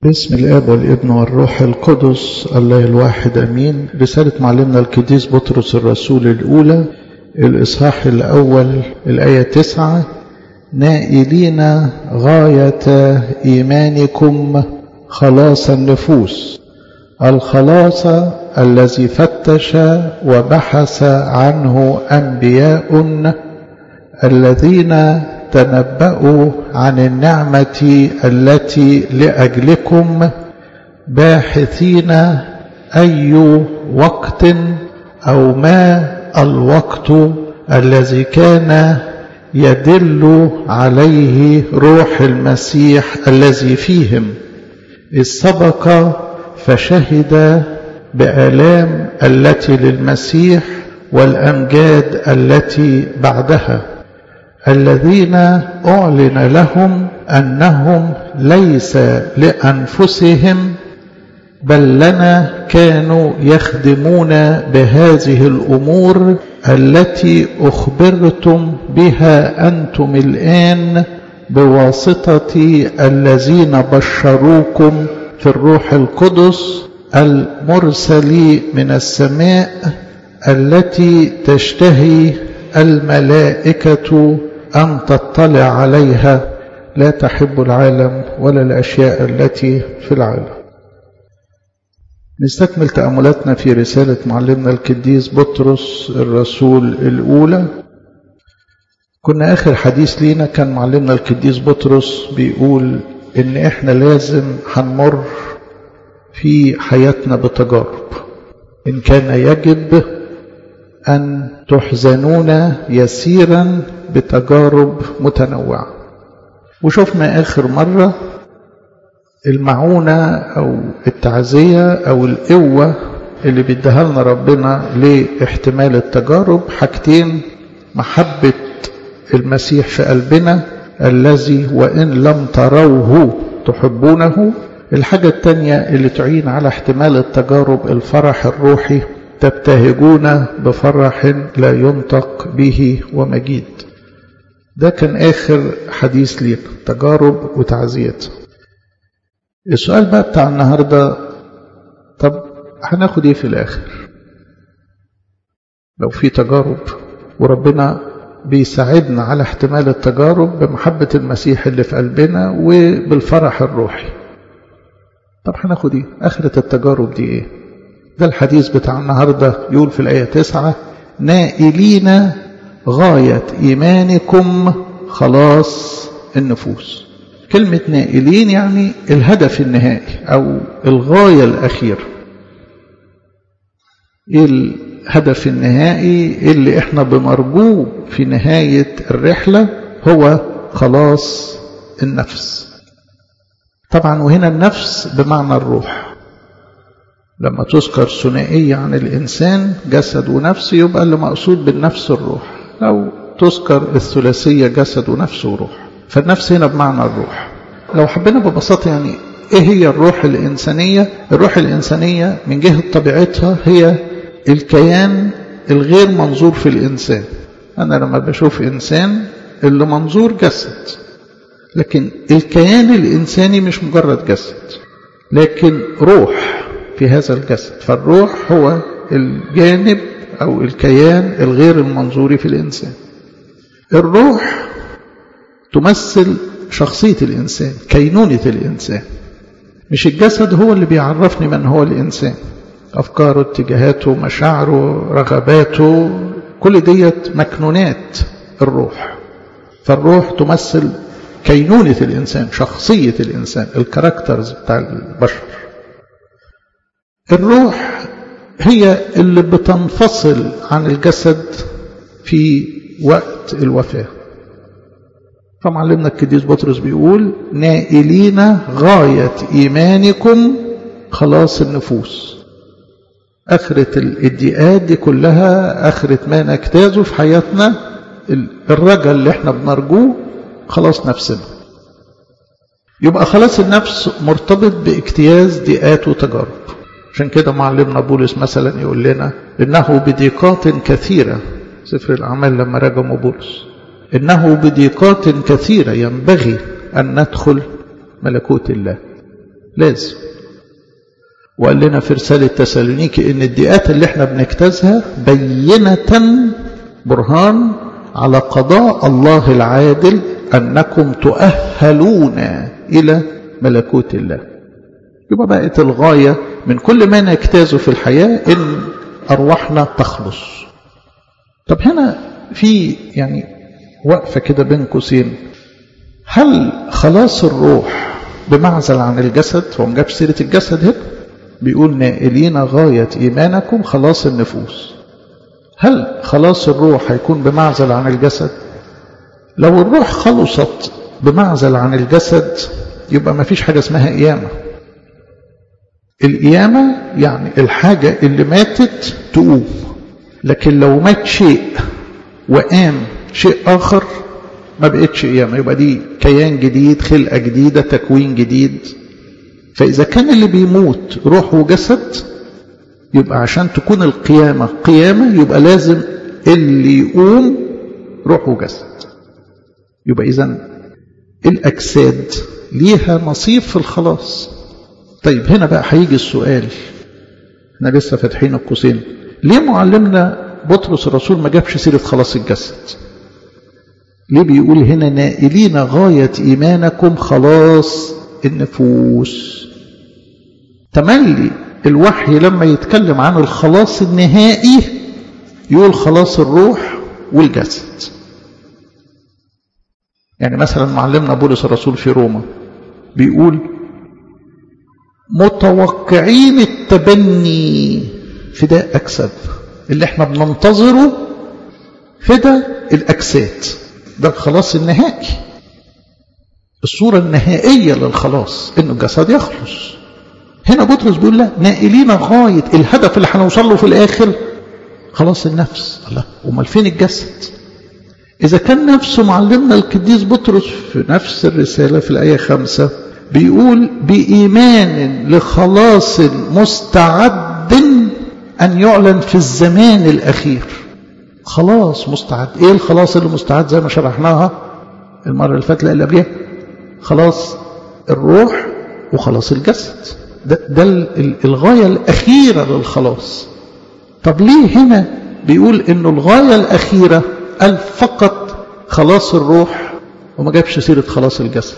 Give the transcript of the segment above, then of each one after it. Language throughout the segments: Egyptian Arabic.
باسم الاب والابن والروح القدس الله الواحد امين رساله معلمنا القديس بطرس الرسول الاولى الاصحاح الاول الايه تسعة نائلين غايه ايمانكم خلاص النفوس الخلاص الذي فتش وبحث عنه انبياء الذين تنبأوا عن النعمة التي لأجلكم باحثين أي وقت أو ما الوقت الذي كان يدل عليه روح المسيح الذي فيهم إذ سبق فشهد بآلام التي للمسيح والأمجاد التي بعدها الذين أعلن لهم أنهم ليس لأنفسهم بل لنا كانوا يخدمون بهذه الأمور التي أخبرتم بها أنتم الآن بواسطة الذين بشروكم في الروح القدس المرسل من السماء التي تشتهي الملائكة أن تطلع عليها لا تحب العالم ولا الأشياء التي في العالم نستكمل تأملاتنا في رسالة معلمنا القديس بطرس الرسول الأولى كنا آخر حديث لينا كان معلمنا القديس بطرس بيقول إن إحنا لازم هنمر في حياتنا بتجارب إن كان يجب أن تحزنون يسيرا بتجارب متنوعة وشفنا آخر مرة المعونة أو التعزية أو القوة اللي بيديها لنا ربنا لاحتمال التجارب حاجتين محبة المسيح في قلبنا الذي وإن لم تروه تحبونه الحاجة التانية اللي تعين على احتمال التجارب الفرح الروحي تبتهجون بفرح لا ينطق به ومجيد ده كان آخر حديث لينا تجارب وتعزيات السؤال بقى بتاع النهاردة طب هناخد ايه في الآخر لو في تجارب وربنا بيساعدنا على احتمال التجارب بمحبة المسيح اللي في قلبنا وبالفرح الروحي طب هناخد ايه آخرة التجارب دي ايه ده الحديث بتاع النهاردة يقول في الآية تسعة نائلين غاية إيمانكم خلاص النفوس كلمة نائلين يعني الهدف النهائي أو الغاية الأخيرة إيه الهدف النهائي اللي احنا بنرجوه في نهاية الرحلة هو خلاص النفس طبعا وهنا النفس بمعنى الروح لما تذكر ثنائية عن الإنسان جسد ونفس يبقى اللي مقصود بالنفس الروح أو تذكر الثلاثية جسد ونفس وروح فالنفس هنا بمعنى الروح لو حبينا ببساطة يعني إيه هي الروح الإنسانية الروح الإنسانية من جهة طبيعتها هي الكيان الغير منظور في الإنسان أنا لما بشوف إنسان اللي منظور جسد لكن الكيان الإنساني مش مجرد جسد لكن روح في هذا الجسد فالروح هو الجانب أو الكيان الغير المنظوري في الإنسان الروح تمثل شخصية الإنسان كينونة الإنسان مش الجسد هو اللي بيعرفني من هو الإنسان أفكاره اتجاهاته مشاعره رغباته كل ديت مكنونات الروح فالروح تمثل كينونة الإنسان شخصية الإنسان الكاركترز بتاع البشر الروح هي اللي بتنفصل عن الجسد في وقت الوفاة فمعلمنا القديس بطرس بيقول نائلين غاية إيمانكم خلاص النفوس آخرة الاديات دي كلها آخرة ما نجتازه في حياتنا الرجاء اللي احنا بنرجوه خلاص نفسنا يبقى خلاص النفس مرتبط باجتياز ضيقات وتجارب عشان كده معلمنا بولس مثلا يقول لنا انه بضيقات كثيره سفر الاعمال لما رجموا بولس انه بضيقات كثيره ينبغي ان ندخل ملكوت الله لازم وقال لنا في رسالة تسالونيكي ان الدقات اللي احنا بنجتازها بينة برهان على قضاء الله العادل انكم تؤهلون الى ملكوت الله يبقى بقت الغاية من كل ما نجتازه في الحياة ان ارواحنا تخلص طب هنا في يعني وقفة كده بين قوسين هل خلاص الروح بمعزل عن الجسد هو ما جابش سيرة الجسد هنا بيقول نائلين غاية إيمانكم خلاص النفوس هل خلاص الروح هيكون بمعزل عن الجسد لو الروح خلصت بمعزل عن الجسد يبقى ما فيش حاجة اسمها قيامة القيامة يعني الحاجة اللي ماتت تقوم لكن لو مات شيء وقام شيء آخر ما بقتش قيامة يبقى دي كيان جديد خلقة جديدة تكوين جديد فإذا كان اللي بيموت روح وجسد يبقى عشان تكون القيامة قيامة يبقى لازم اللي يقوم روح وجسد يبقى إذا الأجساد ليها نصيب في الخلاص طيب هنا بقى هيجي السؤال احنا لسه فاتحين القوسين ليه معلمنا بطرس الرسول ما جابش سيرة خلاص الجسد ليه بيقول هنا نائلين غاية إيمانكم خلاص النفوس تملي الوحي لما يتكلم عن الخلاص النهائي يقول خلاص الروح والجسد يعني مثلا معلمنا بولس الرسول في روما بيقول متوقعين التبني فداء أجساد اللي احنا بننتظره فداء الأجساد ده الخلاص النهائي الصورة النهائية للخلاص إنه الجسد يخلص هنا بطرس بيقول لا نائلين غاية الهدف اللي هنوصل له في الآخر خلاص النفس الله أمال فين الجسد إذا كان نفسه معلمنا القديس بطرس في نفس الرسالة في الآية خمسة بيقول بإيمان لخلاص مستعد أن يعلن في الزمان الأخير خلاص مستعد إيه الخلاص اللي مستعد زي ما شرحناها المرة اللي فاتت اللي قبلها خلاص الروح وخلاص الجسد ده, ده الغاية الأخيرة للخلاص طب ليه هنا بيقول إنه الغاية الأخيرة قال فقط خلاص الروح وما جابش سيرة خلاص الجسد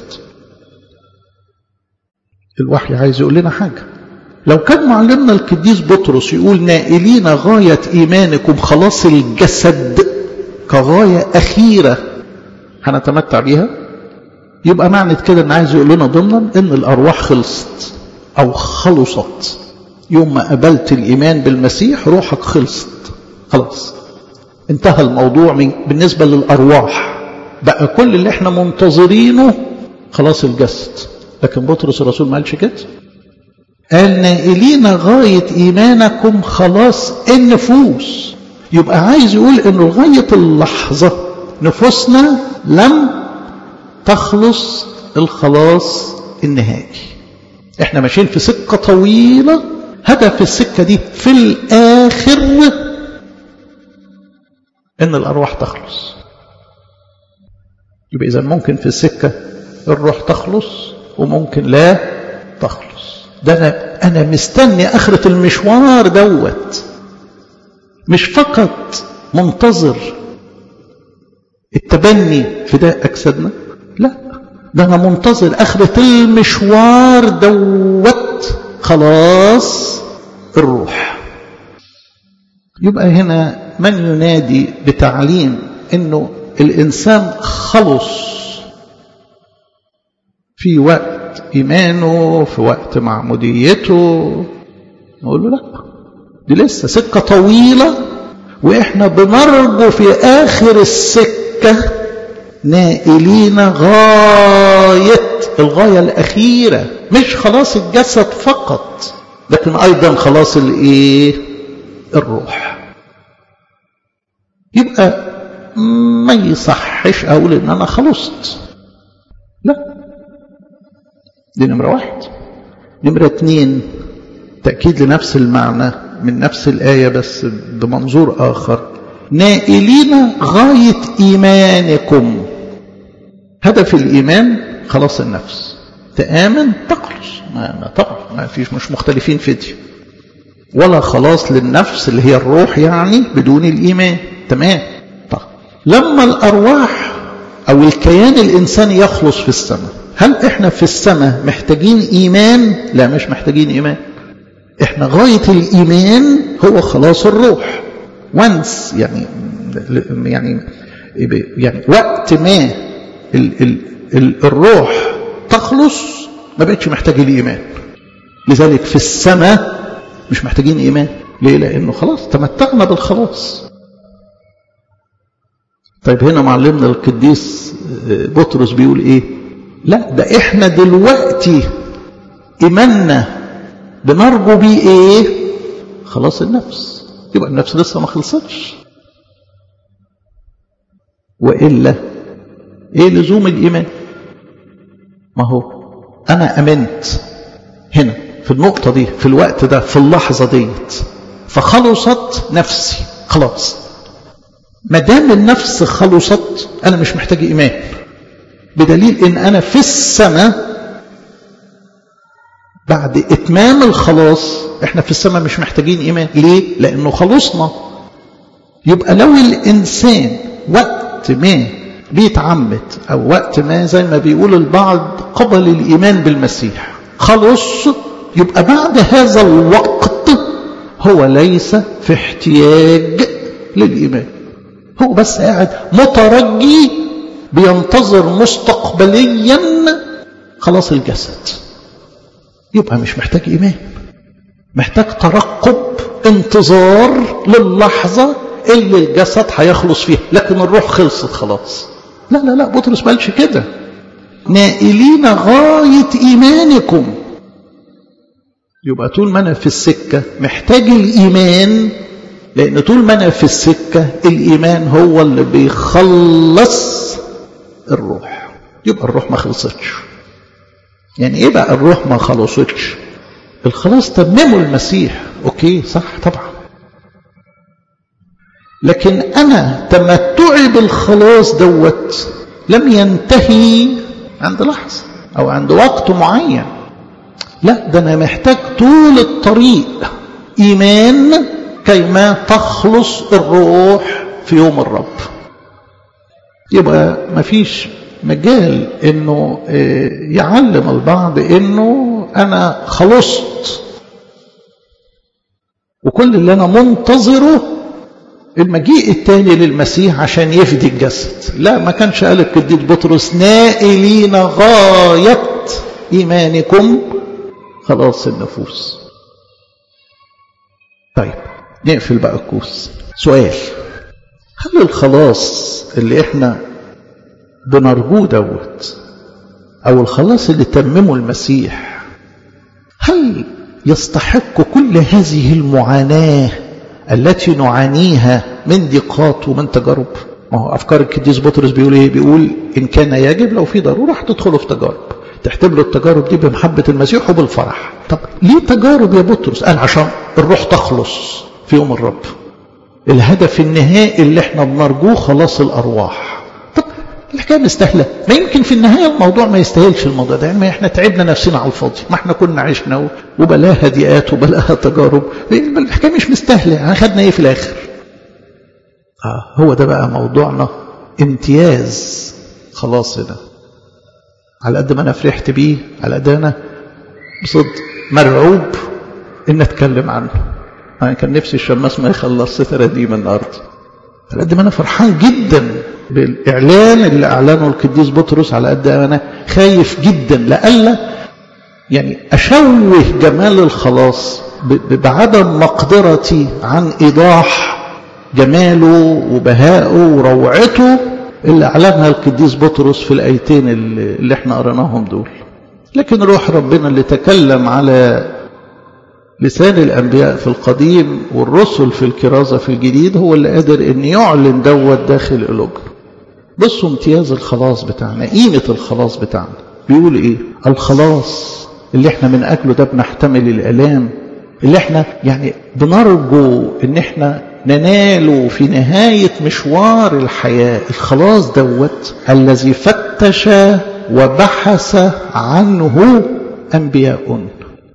الوحي عايز يقول لنا حاجة لو كان معلمنا القديس بطرس يقول نائلين غاية إيمانكم خلاص الجسد كغاية أخيرة هنتمتع بيها يبقى معنى كده ان عايز يقول لنا ضمنا ان الارواح خلصت او خلصت يوم ما قبلت الايمان بالمسيح روحك خلصت خلاص انتهى الموضوع من بالنسبة للارواح بقى كل اللي احنا منتظرينه خلاص الجسد لكن بطرس الرسول ما قالش كده قال نائلين غاية إيمانكم خلاص النفوس يبقى عايز يقول إنه لغاية اللحظة نفوسنا لم تخلص الخلاص النهائي احنا ماشيين في سكة طويلة هدف السكة دي في الآخر إن الأرواح تخلص يبقى إذا ممكن في السكة الروح تخلص وممكن لا تخلص ده أنا, أنا مستني آخرة المشوار دوت مش فقط منتظر التبني فداء أجسادنا لا ده أنا منتظر آخرة المشوار دوت خلاص الروح يبقى هنا من ينادي بتعليم انه الانسان خلص في وقت ايمانه في وقت معموديته نقول له لا دي لسه سكه طويله واحنا بنرجو في اخر السكه نائلين غايه الغايه الاخيره مش خلاص الجسد فقط لكن ايضا خلاص الايه الروح يبقى ما يصحش اقول ان انا خلصت لا دي نمرة واحد نمرة اتنين تأكيد لنفس المعنى من نفس الآية بس بمنظور آخر نائلين غاية إيمانكم هدف الإيمان خلاص النفس تآمن تخلص ما, ما طبعا ما فيش مش مختلفين في دي ولا خلاص للنفس اللي هي الروح يعني بدون الإيمان تمام طب لما الأرواح أو الكيان الإنساني يخلص في السماء هل إحنا في السماء محتاجين إيمان لا مش محتاجين إيمان إحنا غاية الإيمان هو خلاص الروح وانس يعني يعني يعني وقت ما ال ال ال الروح تخلص ما بقتش محتاج الإيمان لذلك في السماء مش محتاجين إيمان ليه لأنه خلاص تمتعنا بالخلاص طيب هنا معلمنا القديس بطرس بيقول ايه لا ده احنا دلوقتي ايماننا بنرجو بيه ايه خلاص النفس يبقى النفس لسه ما خلصتش والا ايه لزوم الايمان ما هو انا امنت هنا في النقطه دي في الوقت ده في اللحظه ديت فخلصت نفسي خلاص ما دام النفس خلصت انا مش محتاج ايمان بدليل ان انا في السماء بعد اتمام الخلاص احنا في السماء مش محتاجين ايمان ليه لانه خلصنا يبقى لو الانسان وقت ما بيتعمد او وقت ما زي ما بيقول البعض قبل الايمان بالمسيح خلص يبقى بعد هذا الوقت هو ليس في احتياج للايمان هو بس قاعد مترجي بينتظر مستقبليا خلاص الجسد يبقى مش محتاج إيمان محتاج ترقب انتظار للحظة اللي الجسد هيخلص فيها لكن الروح خلصت خلاص لا لا لا بطرس ما قالش كده نائلين غاية إيمانكم يبقى طول ما أنا في السكة محتاج الإيمان لأن طول ما أنا في السكة الإيمان هو اللي بيخلص الروح يبقى الروح ما خلصتش يعني إيه بقى الروح ما خلصتش الخلاص تممه المسيح أوكي صح طبعا لكن أنا تمتعي بالخلاص دوت لم ينتهي عند لحظة أو عند وقت معين لا ده أنا محتاج طول الطريق إيمان كيما تخلص الروح في يوم الرب يبقى ما فيش مجال انه يعلم البعض انه انا خلصت وكل اللي انا منتظره المجيء التاني للمسيح عشان يفدي الجسد لا ما كانش قال القديس بطرس نائلين غاية إيمانكم خلاص النفوس طيب نقفل بقى الكوس سؤال هل الخلاص اللي احنا بنرجوه دوت او الخلاص اللي تممه المسيح هل يستحق كل هذه المعاناة التي نعانيها من ضيقات ومن تجارب ما هو افكار القديس بطرس بيقول ايه بيقول ان كان يجب لو في ضروره هتدخلوا في تجارب تحتملوا التجارب دي بمحبه المسيح وبالفرح طب ليه تجارب يا بطرس قال عشان الروح تخلص في يوم الرب الهدف النهائي اللي احنا بنرجوه خلاص الارواح طب الحكايه مستاهله ما يمكن في النهايه الموضوع ما يستاهلش الموضوع ده يعني ما احنا تعبنا نفسنا على الفاضي ما احنا كنا عشنا وبلاها ضيقات وبلاها تجارب الحكايه مش مستاهله يعني خدنا ايه في الاخر آه هو ده بقى موضوعنا امتياز خلاص ده على قد ما انا فرحت بيه على قد انا بصدق مرعوب ان اتكلم عنه انا كان نفسي الشماس ما يخلص سترة دي من الارض على قد ما انا فرحان جدا بالاعلان اللي اعلنه القديس بطرس على قد انا خايف جدا لألا يعني اشوه جمال الخلاص بعدم مقدرتي عن ايضاح جماله وبهائه وروعته اللي اعلنها القديس بطرس في الايتين اللي احنا قريناهم دول لكن روح ربنا اللي تكلم على لسان الأنبياء في القديم والرسل في الكرازة في الجديد هو اللي قادر أن يعلن دوت داخل قلوبنا بصوا امتياز الخلاص بتاعنا قيمة الخلاص بتاعنا بيقول إيه الخلاص اللي احنا من أجله ده بنحتمل الآلام اللي احنا يعني بنرجو ان احنا نناله في نهاية مشوار الحياة الخلاص دوت الذي فتش وبحث عنه أنبياء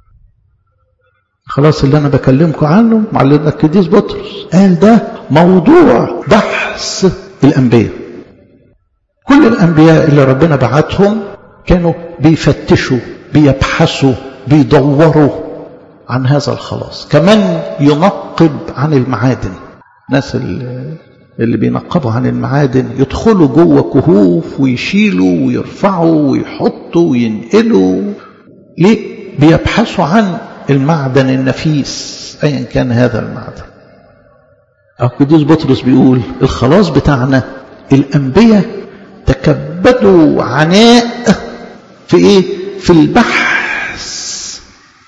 خلاص اللي أنا بكلمكم عنه معلمنا القديس بطرس قال ده موضوع بحث الأنبياء كل الأنبياء اللي ربنا بعتهم كانوا بيفتشوا بيبحثوا بيدوروا عن هذا الخلاص كمان ينقب عن المعادن الناس اللي بينقبوا عن المعادن يدخلوا جوه كهوف ويشيلوا ويرفعوا ويحطوا وينقلوا ليه بيبحثوا عن المعدن النفيس ايا كان هذا المعدن القديس بطرس بيقول الخلاص بتاعنا الانبياء تكبدوا عناء في ايه في البحث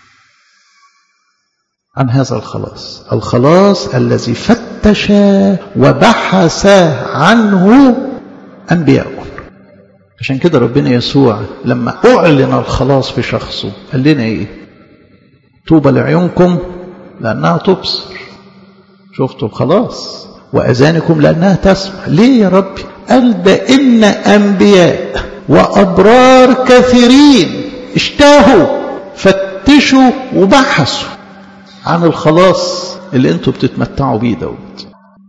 عن هذا الخلاص الخلاص الذي فتش وبحث عنه انبياء عشان كده ربنا يسوع لما اعلن الخلاص في شخصه قال لنا ايه طوبى لعيونكم لانها تبصر شفتوا الخلاص واذانكم لانها تسمع ليه يا ربي قال ده ان انبياء وابرار كثيرين اشتاهوا فتشوا وبحثوا عن الخلاص اللي انتوا بتتمتعوا بيه دوت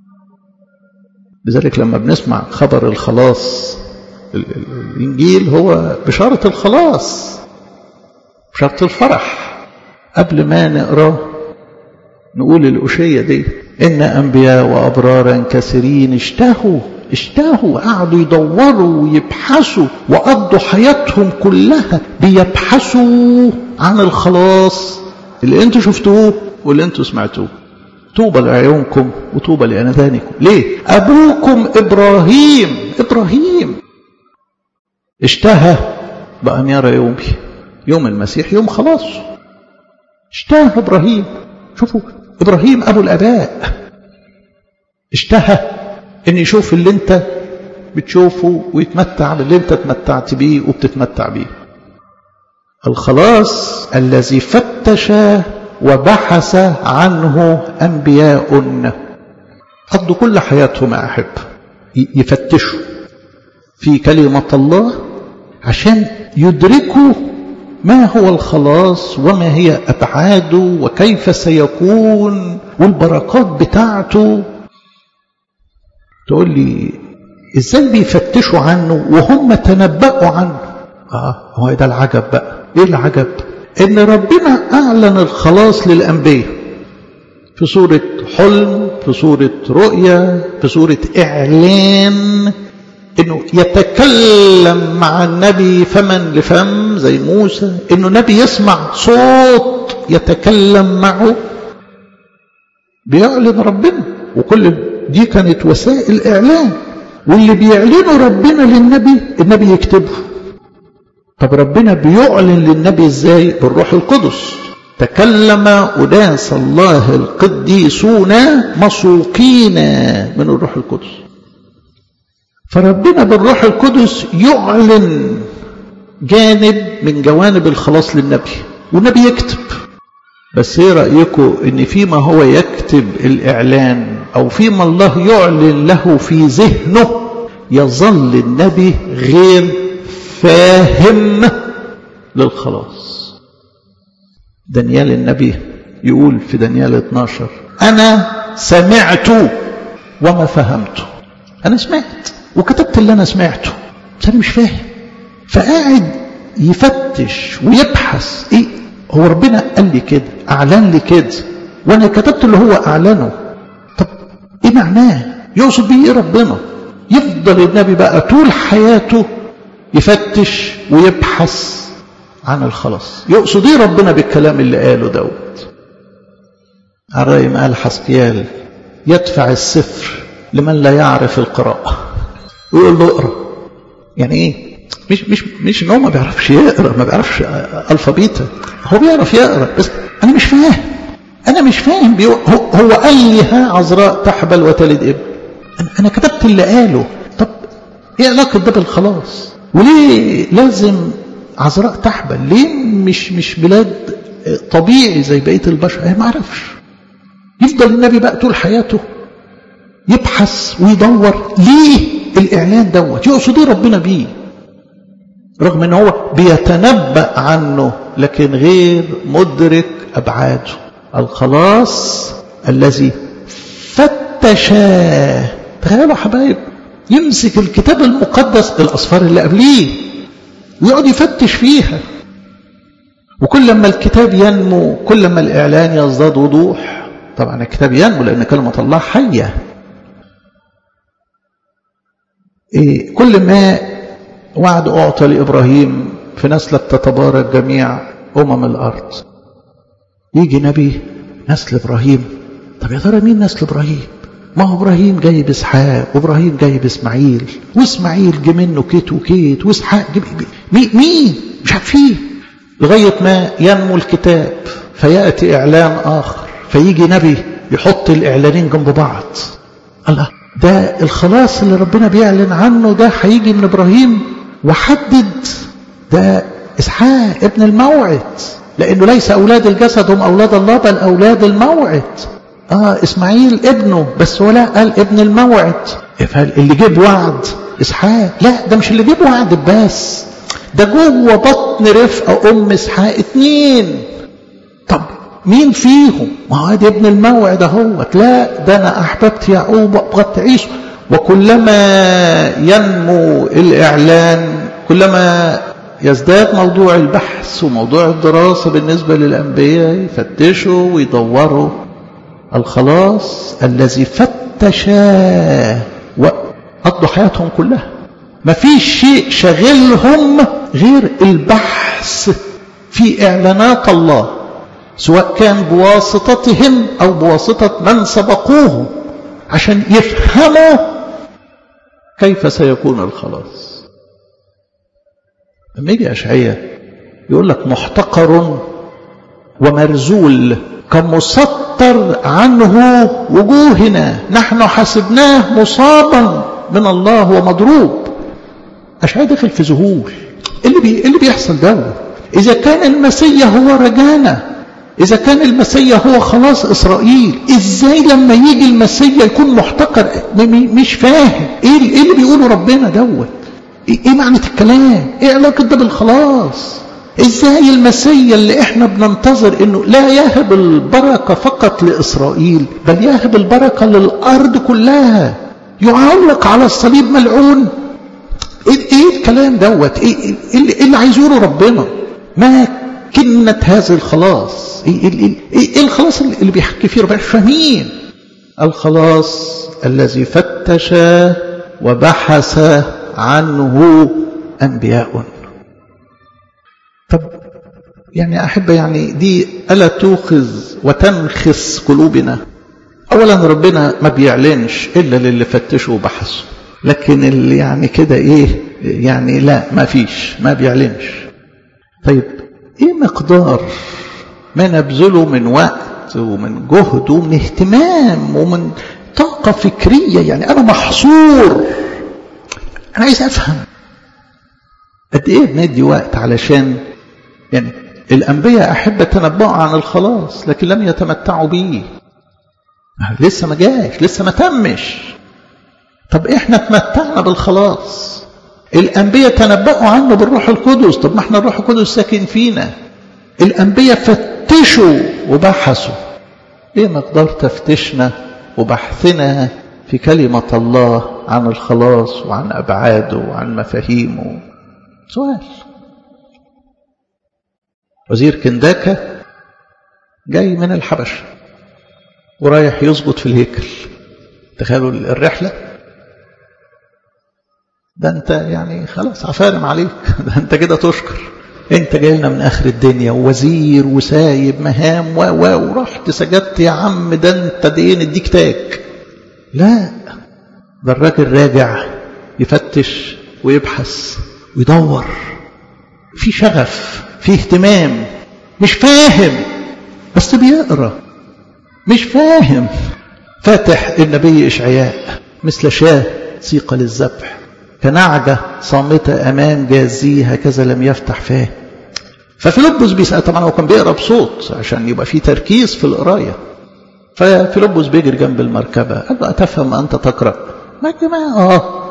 لذلك لما بنسمع خبر الخلاص الانجيل هو بشاره الخلاص بشاره الفرح قبل ما نقراه نقول الأشية دي إن أنبياء وأبرارا كثيرين اشتهوا اشتهوا قعدوا يدوروا ويبحثوا وقضوا حياتهم كلها بيبحثوا عن الخلاص اللي انتوا شفتوه واللي انتوا سمعتوه طوبى لعيونكم وطوبى لأنذانكم ليه أبوكم إبراهيم إبراهيم اشتهى بأن يرى يومي يوم المسيح يوم خلاص اشتهى إبراهيم شوفوا إبراهيم أبو الأباء اشتهى أن يشوف اللي أنت بتشوفه ويتمتع باللي أنت تمتعت بيه وبتتمتع بيه الخلاص الذي فتش وبحث عنه أنبياء قضوا كل حياتهم يا أحب يفتشوا في كلمة الله عشان يدركوا ما هو الخلاص وما هي أبعاده وكيف سيكون والبركات بتاعته تقول لي ازاي بيفتشوا عنه وهم تنبأوا عنه اه هو ده العجب بقى ايه العجب ان ربنا اعلن الخلاص للانبياء في صورة حلم في صورة رؤية في صورة اعلان انه يتكلم مع النبي فما لفم زي موسى انه نبي يسمع صوت يتكلم معه بيعلن ربنا وكل دي كانت وسائل اعلان واللي بيعلنوا ربنا للنبي النبي يكتبه طب ربنا بيعلن للنبي ازاي بالروح القدس تكلم أناس الله القديسون مسوقين من الروح القدس فربنا بالروح القدس يعلن جانب من جوانب الخلاص للنبي والنبي يكتب بس ايه رأيكم ان فيما هو يكتب الاعلان او فيما الله يعلن له في ذهنه يظل النبي غير فاهم للخلاص دانيال النبي يقول في دانيال 12 انا سمعت وما فهمت انا سمعت وكتبت اللي انا سمعته بس انا مش فاهم فقاعد يفتش ويبحث ايه هو ربنا قال لي كده اعلن لي كده وانا كتبت اللي هو اعلنه طب ايه معناه يقصد بيه ايه ربنا يفضل النبي بقى طول حياته يفتش ويبحث عن الخلاص يقصد ايه ربنا بالكلام اللي قاله دوت الرأي قال حسقيال يدفع السفر لمن لا يعرف القراءة ويقول له اقرا يعني ايه مش مش مش ان هو ما بيعرفش يقرا ما بيعرفش الفابيتا هو بيعرف يقرا بس انا مش فاهم انا مش فاهم بيو... هو, هو قال لي ها عذراء تحبل وتلد ابن انا, أنا كتبت اللي قاله طب ايه علاقه ده بالخلاص وليه لازم عذراء تحبل ليه مش مش بلاد طبيعي زي بقيه البشر انا ما اعرفش يفضل النبي بقى طول حياته يبحث ويدور ليه الاعلان دوت يقصد ايه ربنا بيه رغم ان هو بيتنبأ عنه لكن غير مدرك ابعاده الخلاص الذي فتشاه تخيلوا حبايب يمسك الكتاب المقدس الاصفار اللي قبليه ويقعد يفتش فيها وكل ما الكتاب ينمو كل ما الاعلان يزداد وضوح طبعا الكتاب ينمو لان كلمه الله حيه إيه كل ما وعد أعطى لإبراهيم في نسلك تتبارك جميع أمم الأرض يجي نبي نسل إبراهيم طب يا ترى مين نسل إبراهيم ما هو إبراهيم جاي بإسحاق وإبراهيم جاي بإسماعيل وإسماعيل جه منه كيت وكيت وإسحاق جه مين مين مش عارفين لغاية ما ينمو الكتاب فيأتي إعلان آخر فيجي نبي يحط الإعلانين جنب بعض الله ده الخلاص اللي ربنا بيعلن عنه ده هيجي من ابراهيم وحدد ده اسحاق ابن الموعد لانه ليس اولاد الجسد هم اولاد الله بل اولاد الموعد اه اسماعيل ابنه بس هو لا قال ابن الموعد اللي جيب وعد اسحاق لا ده مش اللي جيب وعد بس ده جوه بطن رفقه ام اسحاق اتنين طب مين فيهم ما هو ادي ابن الموعد اهوت لا ده انا احببت يعقوب وابغضت عيسو وكلما ينمو الاعلان كلما يزداد موضوع البحث وموضوع الدراسه بالنسبه للانبياء يفتشوا ويدوروا الخلاص الذي فتشاه وقضوا حياتهم كلها ما فيش شيء شغلهم غير البحث في اعلانات الله سواء كان بواسطتهم أو بواسطة من سبقوه عشان يفهموا كيف سيكون الخلاص لما يجي أشعية يقول لك محتقر ومرزول كمسطر عنه وجوهنا نحن حسبناه مصابا من الله ومضروب أشعية داخل في ذهول اللي, بي اللي بيحصل ده إذا كان المسيح هو رجانا إذا كان المسيح هو خلاص إسرائيل إزاي لما يجي المسيح يكون محتقر مش فاهم إيه اللي بيقوله ربنا دوت إيه معنى الكلام إيه علاقة ده بالخلاص إزاي المسيح اللي إحنا بننتظر إنه لا يهب البركة فقط لإسرائيل بل يهب البركة للأرض كلها يعلق على الصليب ملعون إيه الكلام دوت إيه اللي عايز يقوله ربنا ما كلمة هذا الخلاص ايه, إيه, إيه الخلاص اللي بيحكي فيه ربنا فاهمين الخلاص الذي فتش وبحث عنه أنبياء طب يعني أحب يعني دي ألا توخذ وتنخس قلوبنا أولا ربنا ما بيعلنش إلا للي فتشوا وبحثوا لكن اللي يعني كده إيه يعني لا ما فيش ما بيعلنش طيب ايه مقدار ما نبذله من وقت ومن جهد ومن اهتمام ومن طاقة فكرية يعني أنا محصور أنا عايز أفهم قد إيه بندي وقت علشان يعني الأنبياء أحب تنبؤوا عن الخلاص لكن لم يتمتعوا بيه لسه ما جاش لسه ما تمش طب إحنا تمتعنا بالخلاص الأنبياء تنبأوا عنه بالروح القدس طب ما احنا الروح القدس ساكن فينا الأنبياء فتشوا وبحثوا ايه مقدار تفتشنا وبحثنا في كلمة الله عن الخلاص وعن أبعاده وعن مفاهيمه سؤال وزير كنداكا جاي من الحبشة ورايح يسقط في الهيكل تخيلوا الرحلة ده انت يعني خلاص عفارم عليك ده انت كده تشكر انت جاي لنا من اخر الدنيا ووزير وسايب مهام و و ورحت سجدت يا عم ده انت دين اديك تاج لا ده الراجل راجع يفتش ويبحث ويدور في شغف في اهتمام مش فاهم بس بيقرا مش فاهم فاتح النبي اشعياء مثل شاه سيق للذبح كنعجة صامتة أمام جازي هكذا لم يفتح فاه ففيلبس بيسأل طبعا هو كان بيقرا بصوت عشان يبقى في تركيز في القراية ففيلبس بيجري جنب المركبة قال له أتفهم أنت تقرأ ما جماعة آه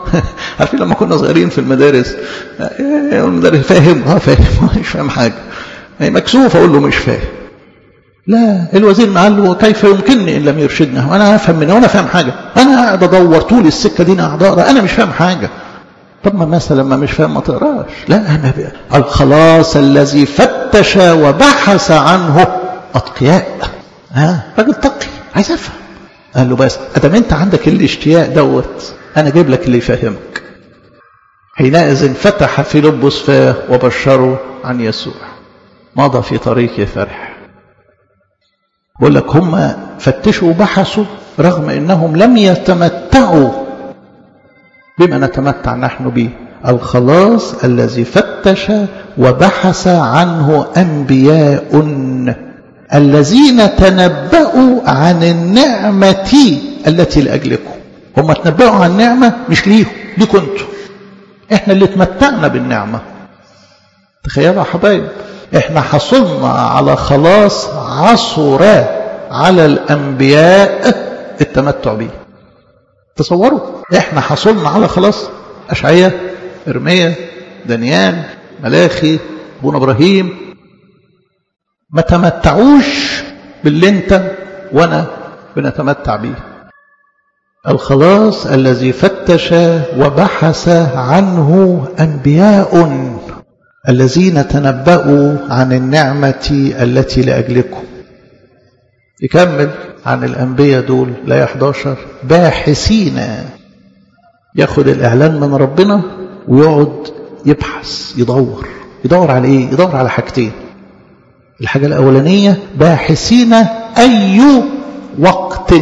عارفين لما كنا صغيرين في المدارس المدرس فاهم اه فاهم مش فاهم حاجه مكسوف اقول له مش فاهم لا الوزير قال له كيف يمكنني ان لم يرشدنا وانا افهم منه وانا فاهم حاجه انا قاعد ادور طول السكه دي قاعد اقرا انا مش فاهم حاجه طب ما مثلا ما مش فاهم ما تقراش لا انا بقى. الخلاص الذي فتش وبحث عنه اتقياء ها راجل تقي عايز افهم قال له بس ادام انت عندك الاشتياق دوت انا جايب لك اللي يفهمك حينئذ فتح فيلبس فاه وبشره عن يسوع مضى في طريق فرح بقول لك هم فتشوا وبحثوا رغم انهم لم يتمتعوا بما نتمتع نحن به الخلاص الذي فتش وبحث عنه انبياء الذين تنبأوا عن النعمة التي لأجلكم هم تنبأوا عن النعمة مش ليهم ليكم انتوا احنا اللي تمتعنا بالنعمة تخيلوا يا حبايب احنا حصلنا على خلاص عصر على الانبياء التمتع به تصوروا احنا حصلنا على خلاص اشعياء ارميا دانيال ملاخي ابونا ابراهيم ما تمتعوش باللي انت وانا بنتمتع به الخلاص الذي فتش وبحث عنه انبياء الذين تنبأوا عن النعمة التي لأجلكم يكمل عن الأنبياء دول لا 11 باحثين ياخد الإعلان من ربنا ويقعد يبحث يدور يدور على إيه؟ يدور على حاجتين الحاجة الأولانية باحثين أي وقت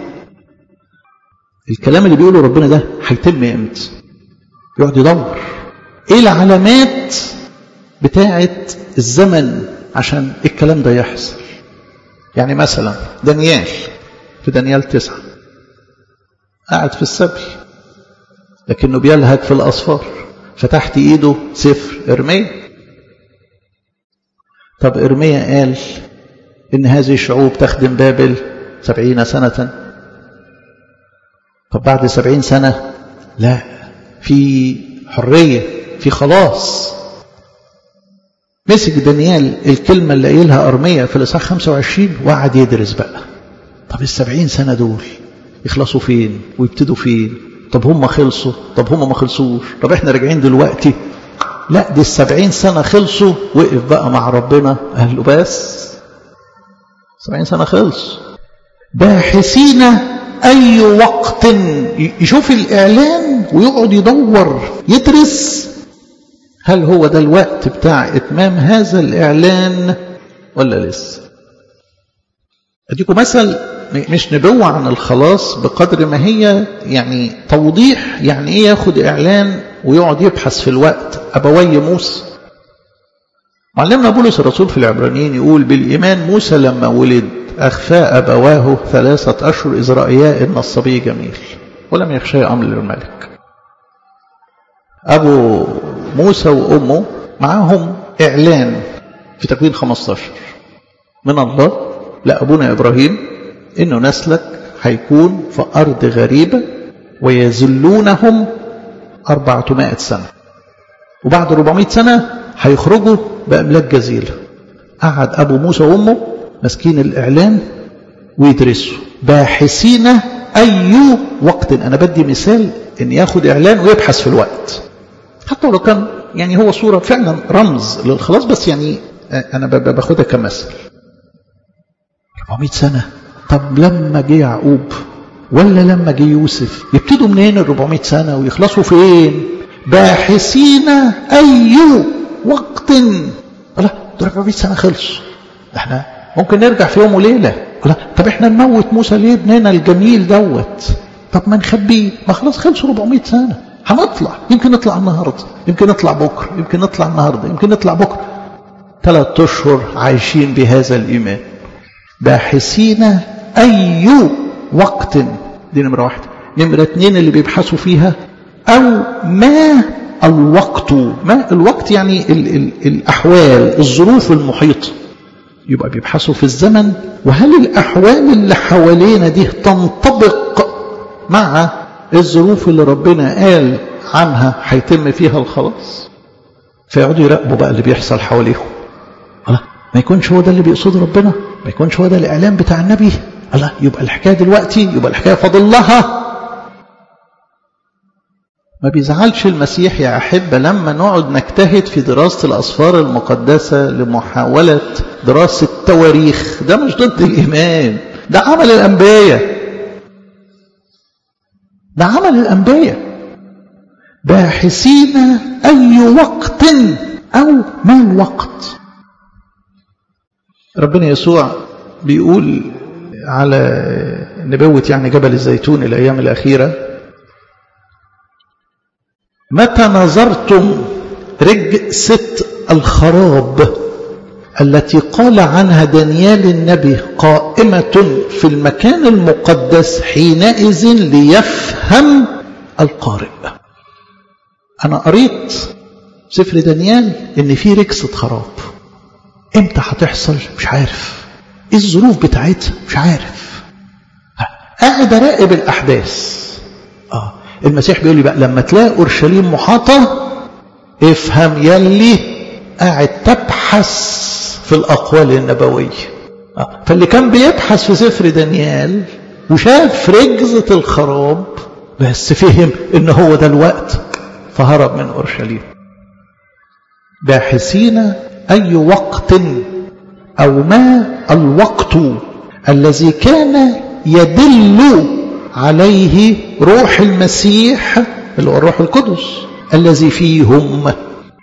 الكلام اللي بيقوله ربنا ده هيتم امتى يقعد يدور ايه العلامات بتاعه الزمن عشان الكلام ده يحصل يعني مثلا دانيال في دانيال تسعة قاعد في السبي لكنه بيلهج في الأصفار فتحت إيده سفر إرميا طب إرميا قال إن هذه الشعوب تخدم بابل سبعين سنة طب بعد سبعين سنة لا في حرية في خلاص مسك دانيال الكلمة اللي قايلها أرمية في الإصحاح 25 وقعد يدرس بقى طب السبعين سنة دول يخلصوا فين ويبتدوا فين طب هم خلصوا طب هم ما خلصوش طب احنا راجعين دلوقتي لا دي السبعين سنة خلصوا وقف بقى مع ربنا قال له بس سبعين سنة خلص باحثين أي وقت يشوف الإعلان ويقعد يدور يدرس هل هو ده الوقت بتاع إتمام هذا الإعلان ولا لسه أديكم مثل مش نبوة عن الخلاص بقدر ما هي يعني توضيح يعني إيه ياخد إعلان ويقعد يبحث في الوقت أبوي موسى معلمنا بولس الرسول في العبرانيين يقول بالإيمان موسى لما ولد أخفى أبواه ثلاثة أشهر إذ رأيا إن الصبي جميل ولم يخشى أمر الملك أبو موسى وأمه معاهم إعلان في تكوين 15 من الله لأبونا إبراهيم إنه نسلك هيكون في أرض غريبة ويذلونهم 400 سنة وبعد 400 سنة هيخرجوا بأملاك جزيلة قعد أبو موسى وأمه ماسكين الإعلان ويدرسوا باحثين أي وقت أنا بدي مثال إن ياخد إعلان ويبحث في الوقت حتى لو كان يعني هو صورة فعلا رمز للخلاص بس يعني أنا باخدها كمثل 400 سنة طب لما جه يعقوب ولا لما جه يوسف يبتدوا منين ال 400 سنة ويخلصوا فين باحثين أي وقت لا دول 400 سنة خلصوا احنا ممكن نرجع في يوم وليلة لا طب احنا نموت موسى ليه ابننا الجميل دوت طب ما نخبيه ما خلاص خلصوا 400 سنة هنطلع يمكن نطلع النهاردة يمكن نطلع بكرة يمكن نطلع النهاردة يمكن نطلع بكرة ثلاث أشهر عايشين بهذا الإيمان باحثين أي وقت دي نمرة واحدة نمرة اتنين اللي بيبحثوا فيها أو ما الوقت ما الوقت يعني ال ال الأحوال الظروف المحيطة يبقى بيبحثوا في الزمن وهل الأحوال اللي حوالينا دي تنطبق مع الظروف اللي ربنا قال عنها هيتم فيها الخلاص فيقعدوا يراقبوا بقى اللي بيحصل حواليهم الله ما يكونش هو ده اللي بيقصده ربنا ما يكونش هو ده الاعلان بتاع النبي الله يبقى الحكايه دلوقتي يبقى الحكايه فاضل لها ما بيزعلش المسيح يا أحبة لما نقعد نجتهد في دراسة الأسفار المقدسة لمحاولة دراسة تواريخ ده مش ضد الإيمان ده عمل الأنبياء ده عمل الأنبياء باحثين أي وقت أو ما الوقت ربنا يسوع بيقول على نبوة يعني جبل الزيتون الأيام الأخيرة متى نظرتم رجسة الخراب التي قال عنها دانيال النبي قائمة في المكان المقدس حينئذ ليفهم القارئ أنا قريت سفر دانيال إن في رجسة خراب إمتى هتحصل مش عارف إيه الظروف بتاعتها مش عارف قاعد أراقب الأحداث آه المسيح بيقول لي بقى لما تلاقي اورشليم محاطه افهم يلي قاعد تبحث في الاقوال النبويه فاللي كان بيبحث في سفر دانيال وشاف رجزه الخراب بس فهم ان هو ده الوقت فهرب من اورشليم باحثين اي وقت او ما الوقت الذي كان يدل عليه روح المسيح اللي هو الروح القدس الذي فيهم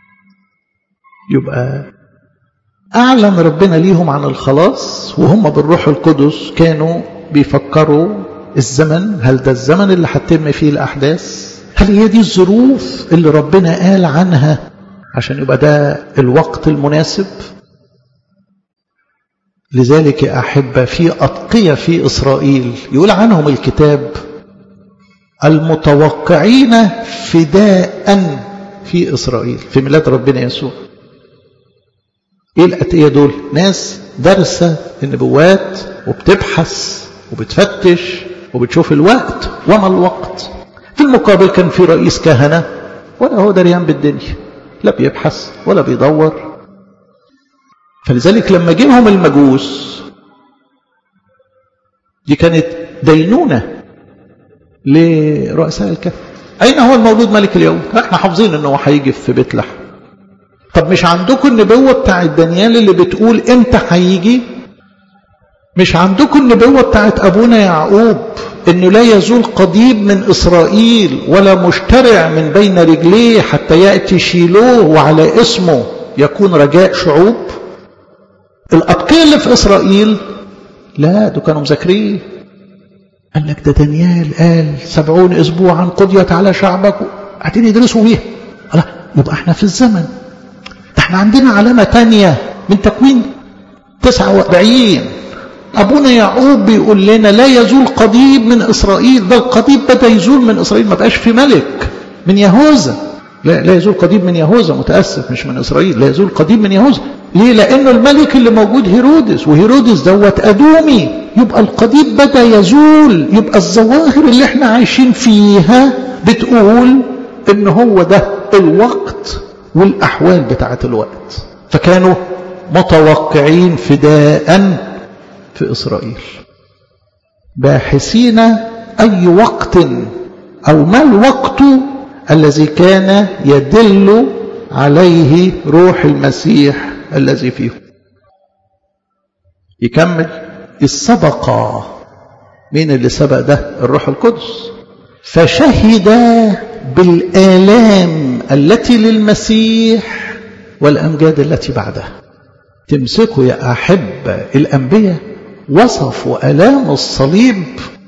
يبقى أعلن ربنا ليهم عن الخلاص وهم بالروح القدس كانوا بيفكروا الزمن هل ده الزمن اللي هتتم فيه الأحداث هل هي دي الظروف اللي ربنا قال عنها عشان يبقى ده الوقت المناسب لذلك يا أحبة في أتقية في إسرائيل يقول عنهم الكتاب المتوقعين فداء في إسرائيل في ميلاد ربنا يسوع إيه الأتقية دول ناس دارسة النبوات وبتبحث وبتفتش وبتشوف الوقت وما الوقت في المقابل كان في رئيس كهنة ولا هو دريان بالدنيا لا بيبحث ولا بيدور فلذلك لما جيهم المجوس دي كانت دينونة لرؤساء الكهنة أين هو المولود ملك اليوم احنا حافظين انه هيجي في بيت لحم طب مش عندكم النبوة بتاعت دانيال اللي بتقول امتى هيجي مش عندكم النبوة بتاعت أبونا يعقوب انه لا يزول قضيب من إسرائيل ولا مشترع من بين رجليه حتى يأتي شيلوه وعلى اسمه يكون رجاء شعوب الأتقياء اللي في إسرائيل لا دول كانوا مذاكرين قال لك ده دانيال قال سبعون أسبوعا قضيت على شعبك قاعدين يدرسوا فيها الله يبقى احنا في الزمن ده احنا عندنا علامة تانية من تكوين 49 أبونا يعقوب بيقول لنا لا يزول قضيب من إسرائيل بل قضيب بدأ يزول من إسرائيل ما بقاش في ملك من يهوذا لا, لا يزول قضيب من يهوذا متأسف مش من إسرائيل لا يزول قضيب من يهوذا ليه لأنه الملك اللي موجود هيرودس وهيرودس دوت أدومي يبقى القضيب بدأ يزول يبقى الظواهر اللي احنا عايشين فيها بتقول ان هو ده الوقت والأحوال بتاعت الوقت فكانوا متوقعين فداء في إسرائيل باحثين أي وقت أو ما الوقت الذي كان يدل عليه روح المسيح الذي فيه يكمل السبق مين اللي سبق ده الروح القدس فشهد بالآلام التي للمسيح والأمجاد التي بعدها تمسكوا يا أحب الأنبياء وصفوا آلام الصليب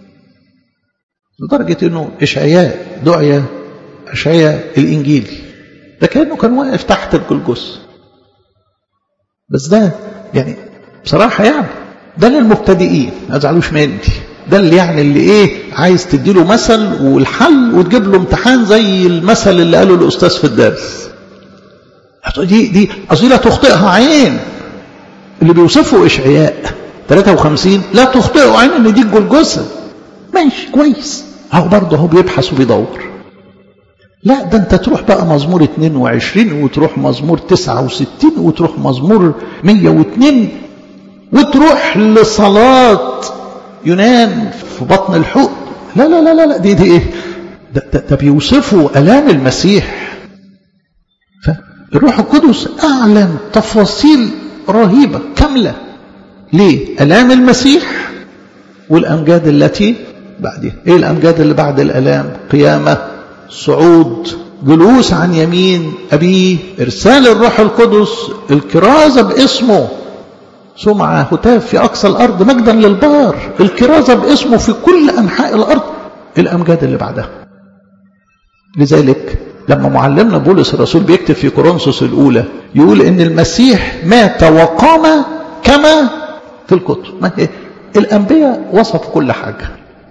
لدرجة أنه إشعياء دعية إشعياء الإنجيلي ده كأنه كان واقف تحت الجلجس بس ده يعني بصراحة يعني ده للمبتدئين ما تزعلوش مني ده اللي يعني اللي ايه عايز تديله مثل والحل وتجيب له امتحان زي المثل اللي قاله الاستاذ في الدرس دي دي اصل لا تخطئها عين اللي بيوصفه اشعياء 53 لا تخطئه عين ان دي الجلجسه ماشي كويس اهو برضه هو بيبحث وبيدور لا ده انت تروح بقى مزمور 22 وتروح مزمور 69 وتروح مزمور 102 وتروح لصلاة يونان في بطن الحوت لا لا لا لا دي دي ايه ده, ده, ده بيوصفوا الام المسيح فالروح القدس اعلن تفاصيل رهيبه كامله ليه الام المسيح والامجاد التي بعدها ايه الامجاد اللي بعد الالام قيامه صعود جلوس عن يمين ابيه ارسال الروح القدس الكرازه باسمه سمعة هتاف في أقصى الأرض مجدا للبار الكرازة باسمه في كل أنحاء الأرض الأمجاد اللي بعدها لذلك لما معلمنا بولس الرسول بيكتب في كورنثوس الأولى يقول إن المسيح مات وقام كما في الكتب ما هي الأنبياء وصفوا كل حاجة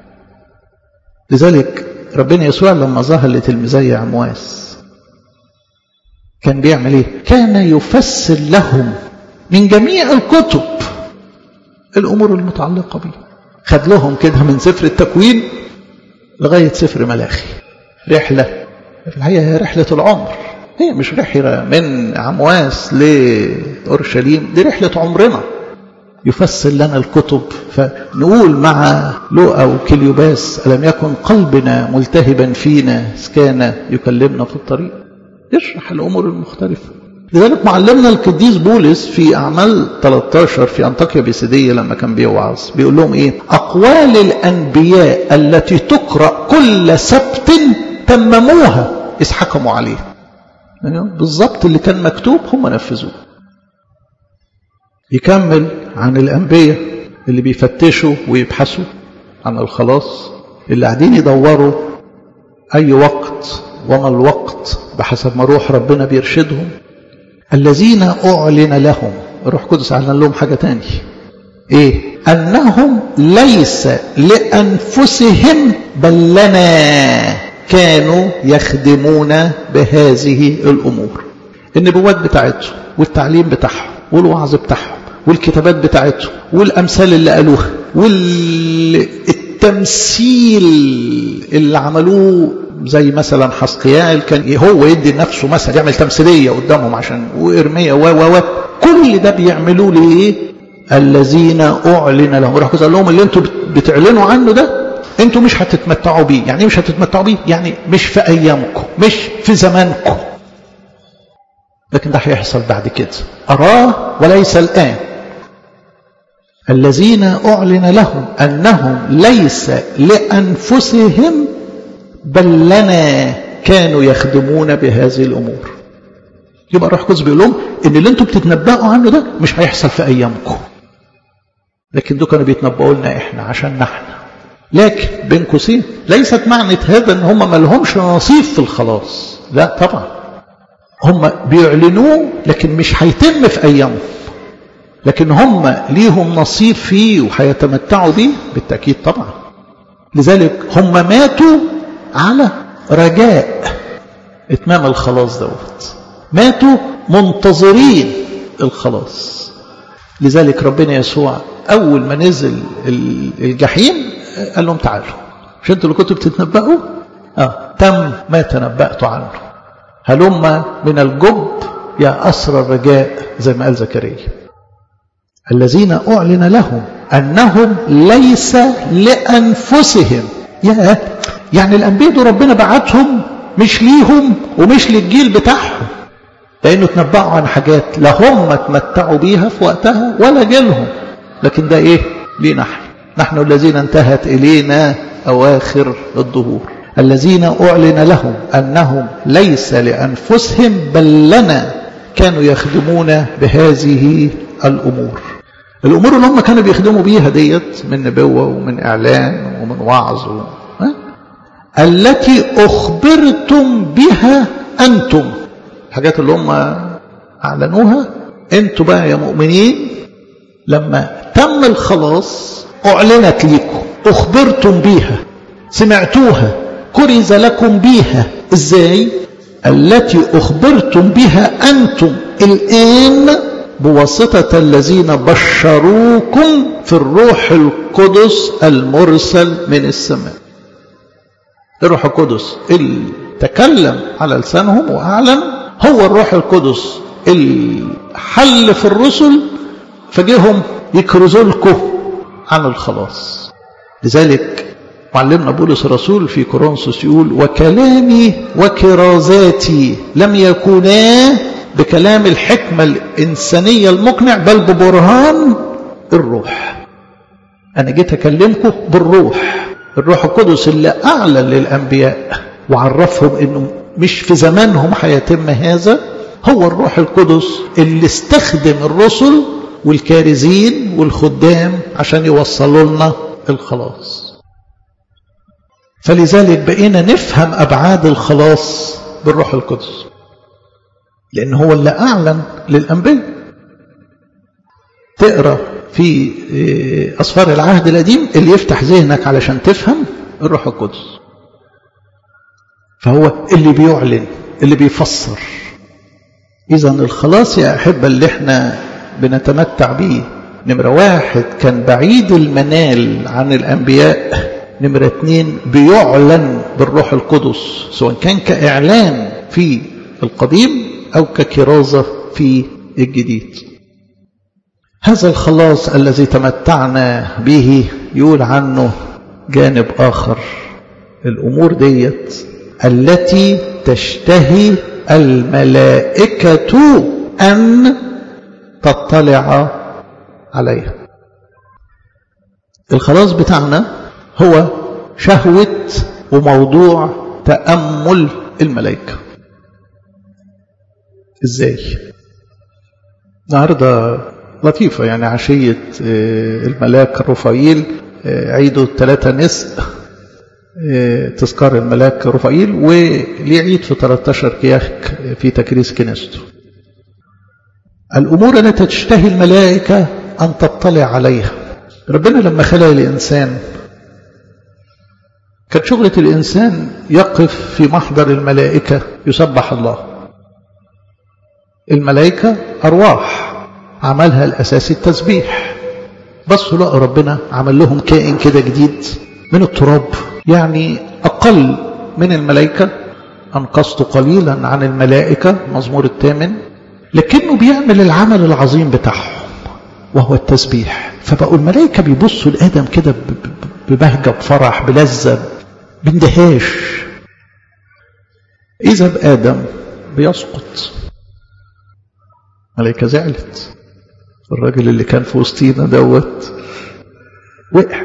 لذلك ربنا يسوع لما ظهر لتلميذي عمواس كان بيعمل ايه كان يفسر لهم من جميع الكتب الأمور المتعلقة به خد لهم كده من سفر التكوين لغاية سفر ملاخي رحلة في الحقيقة هي رحلة العمر هي مش رحلة من عمواس لأورشليم دي رحلة عمرنا يفسر لنا الكتب فنقول مع لوقا وكليوباس ألم يكن قلبنا ملتهبا فينا كان يكلمنا في الطريق يشرح الأمور المختلفة لذلك معلمنا القديس بولس في أعمال 13 في أنطاكيا بيسيدية لما كان بيوعظ بيقول لهم إيه أقوال الأنبياء التي تقرأ كل سبت تمموها إذ حكموا عليه يعني بالظبط اللي كان مكتوب هم نفذوه يكمل عن الأنبياء اللي بيفتشوا ويبحثوا عن الخلاص اللي قاعدين يدوروا أي وقت وما الوقت بحسب ما روح ربنا بيرشدهم الذين أعلن لهم الروح القدس أعلن لهم حاجة تاني إيه أنهم ليس لأنفسهم بل لنا كانوا يخدمون بهذه الأمور النبوات بتاعتهم والتعليم بتاعهم والوعظ بتاعهم والكتابات بتاعتهم والأمثال اللي قالوها والتمثيل اللي عملوه زي مثلا حسقيال كان هو يدي نفسه مثلا يعمل تمثيليه قدامهم عشان وارميه و و و كل ده بيعملوه ليه؟ الذين اعلن لهم راح قال لهم اللي انتوا بتعلنوا عنه ده انتوا مش هتتمتعوا بيه يعني مش هتتمتعوا بيه يعني مش في ايامكم مش في زمانكم لكن ده هيحصل بعد كده اراه وليس الان الذين اعلن لهم انهم ليس لانفسهم بل لنا كانوا يخدمون بهذه الأمور يبقى الروح القدس بيقول لهم ان اللي انتم بتتنبأوا عنه ده مش هيحصل في ايامكم لكن دول كانوا بيتنبأوا لنا احنا عشان نحن لكن بين قوسين ليست معنى هذا ان هم ما لهمش نصيب في الخلاص لا طبعا هم بيعلنوه لكن مش هيتم في ايامهم لكن هم ليهم نصيب فيه وهيتمتعوا بيه بالتاكيد طبعا لذلك هم ماتوا على رجاء اتمام الخلاص دوت ماتوا منتظرين الخلاص لذلك ربنا يسوع اول ما نزل الجحيم قال لهم تعالوا مش انتوا اللي كنتوا بتتنبأوا اه تم ما تنبأتوا عنه هلم من الجب يا أسر الرجاء زي ما قال زكريا الذين أعلن لهم أنهم ليس لأنفسهم يا يعني الأنبياء دول ربنا بعتهم مش ليهم ومش للجيل بتاعهم لأنه تنبأوا عن حاجات لا هم تمتعوا بيها في وقتها ولا جيلهم لكن ده إيه لينا نحن نحن الذين انتهت إلينا أواخر الظهور الذين أعلن لهم أنهم ليس لأنفسهم بل لنا كانوا يخدمون بهذه الأمور الأمور اللي هم كانوا بيخدموا بيها ديت من نبوة ومن إعلان ومن وعظ و... التي أخبرتم بها أنتم الحاجات اللي هم أعلنوها أنتم بقى يا مؤمنين لما تم الخلاص أعلنت لكم أخبرتم بها سمعتوها كرز لكم بها إزاي التي أخبرتم بها أنتم الآن بواسطة الذين بشروكم في الروح القدس المرسل من السماء الروح القدس اللي تكلم على لسانهم وأعلن هو الروح القدس اللي حل في الرسل فجيهم يكرزوا لكم عن الخلاص لذلك معلمنا بولس الرسول في كورنثوس يقول وكلامي وكرازاتي لم يكونا بكلام الحكمة الإنسانية المقنع بل ببرهان الروح أنا جيت أكلمكم بالروح الروح القدس اللي أعلن للأنبياء وعرفهم أنه مش في زمانهم هيتم هذا هو الروح القدس اللي استخدم الرسل والكارزين والخدام عشان يوصلوا لنا الخلاص فلذلك بقينا نفهم أبعاد الخلاص بالروح القدس لأن هو اللي أعلن للأنبياء تقرأ في أصفار العهد القديم اللي يفتح ذهنك علشان تفهم الروح القدس فهو اللي بيعلن اللي بيفسر إذا الخلاص يا أحبة اللي احنا بنتمتع به نمرة واحد كان بعيد المنال عن الأنبياء نمرة اتنين بيعلن بالروح القدس سواء كان كإعلان في القديم أو ككرازة في الجديد هذا الخلاص الذي تمتعنا به يقول عنه جانب آخر الأمور ديت التي تشتهي الملائكة أن تطلع عليها الخلاص بتاعنا هو شهوة وموضوع تأمل الملائكة ازاي النهارده لطيفة يعني عشية الملاك رفايل عيده الثلاثة نسق تذكار الملاك رفايل وليه عيد في 13 كياك في تكريس كنيسته الأمور التي تشتهي الملائكة أن تطلع عليها ربنا لما خلق الإنسان كانت شغلة الإنسان يقف في محضر الملائكة يسبح الله الملائكة أرواح عملها الأساسي التسبيح بصوا لقوا ربنا عمل لهم كائن كده جديد من التراب يعني أقل من الملائكة أنقصت قليلا عن الملائكة مزمور الثامن لكنه بيعمل العمل العظيم بتاعهم وهو التسبيح فبقوا الملائكة بيبصوا لآدم كده ببهجة بفرح بلذة باندهاش إذا بآدم بيسقط ملائكة زعلت الراجل اللي كان في وسطينا دوت وقع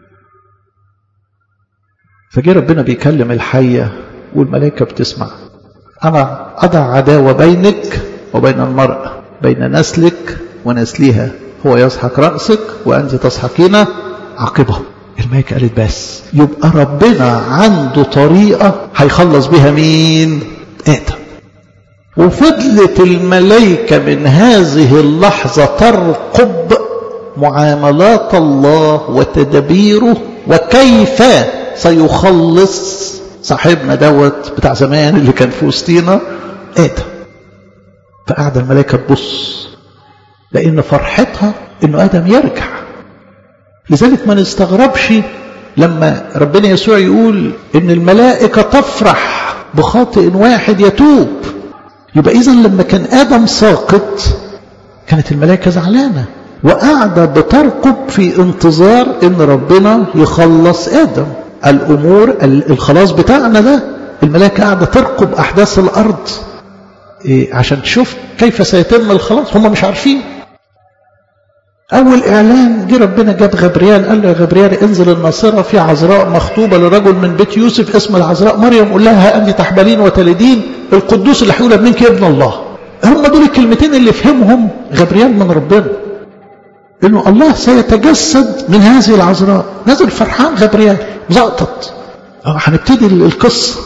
فجي ربنا بيكلم الحية والملائكة بتسمع أنا أضع عداوة بينك وبين المرأة بين نسلك ونسلها هو يسحق رأسك وأنت تسحقين عقبه الملائكة قالت بس يبقى ربنا عنده طريقة هيخلص بها مين آدم وفضلت الملائكة من هذه اللحظة ترقب معاملات الله وتدبيره وكيف سيخلص صاحبنا دوت بتاع زمان اللي كان في وسطينا آدم فقعد الملائكة تبص لأن فرحتها إنه آدم يرجع لذلك ما نستغربش لما ربنا يسوع يقول إن الملائكة تفرح بخاطئ واحد يتوب يبقى إذا لما كان آدم ساقط كانت الملائكة زعلانة وقاعدة بترقب في انتظار إن ربنا يخلص آدم الأمور الخلاص بتاعنا ده الملائكة قاعدة ترقب أحداث الأرض إيه عشان تشوف كيف سيتم الخلاص هم مش عارفين أول إعلان جه ربنا جاب غبريال قال له يا غبريال انزل الناصرة في عذراء مخطوبة لرجل من بيت يوسف اسم العذراء مريم قول لها أنت تحبلين وتلدين القدوس اللي هيقول منك يا ابن الله هم دول الكلمتين اللي فهمهم غبريال من ربنا انه الله سيتجسد من هذه العذراء نزل فرحان غبريال زقطت هنبتدي القصه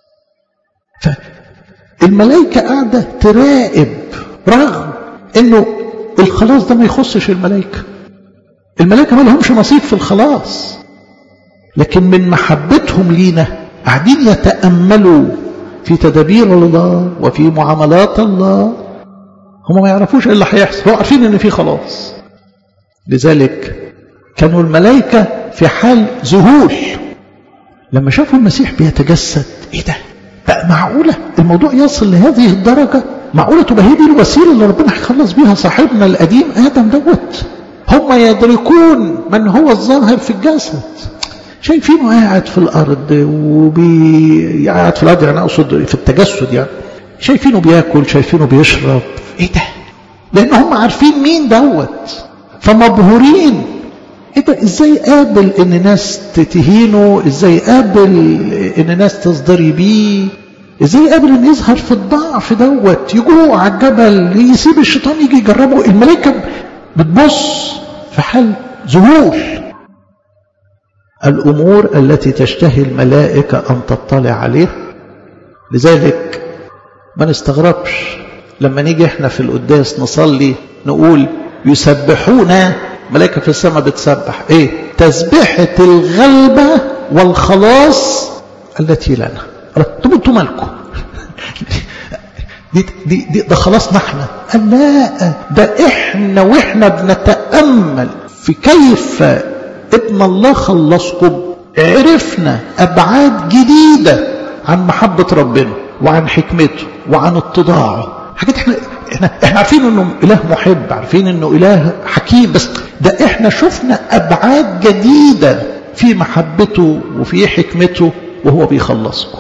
فالملائكه قاعده تراقب رغم انه الخلاص ده ما يخصش الملائكه الملائكه ما لهمش نصيب في الخلاص لكن من محبتهم لينا قاعدين يتاملوا في تدابير الله وفي معاملات الله هم ما يعرفوش ايه اللي هيحصل هو عارفين ان في خلاص لذلك كانوا الملائكة في حال ذهول لما شافوا المسيح بيتجسد ايه ده بقى معقولة الموضوع يصل لهذه الدرجة معقولة تبقى هي دي الوسيلة اللي ربنا هيخلص بيها صاحبنا القديم آدم دوت هم يدركون من هو الظاهر في الجسد شايفينه قاعد في الأرض وبي قاعد في الأرض يعني أقصد في التجسد يعني شايفينه بياكل شايفينه بيشرب ايه ده لأن هم عارفين مين دوت فمبهورين ايه ده ازاي قابل ان ناس تهينه ازاي قابل ان ناس تصدري بيه ازاي قابل ان يظهر في الضعف دوت يجوع على الجبل يسيب الشيطان يجي يجربه الملائكه بتبص في حال ذهول الامور التي تشتهي الملائكه ان تطلع عليه لذلك ما نستغربش لما نيجي احنا في القداس نصلي نقول يسبحون ملائكة في السماء بتسبح ايه تسبحة الغلبة والخلاص التي لنا طب انتوا مالكم دي, دي, دي ده خلاص احنا قال لا ده احنا واحنا بنتأمل في كيف ابن الله خلصكم عرفنا ابعاد جديدة عن محبة ربنا وعن حكمته وعن اتضاعه حاجات احنا احنا احنا عارفين انه اله محب عارفين انه اله حكيم بس ده احنا شفنا ابعاد جديده في محبته وفي حكمته وهو بيخلصكم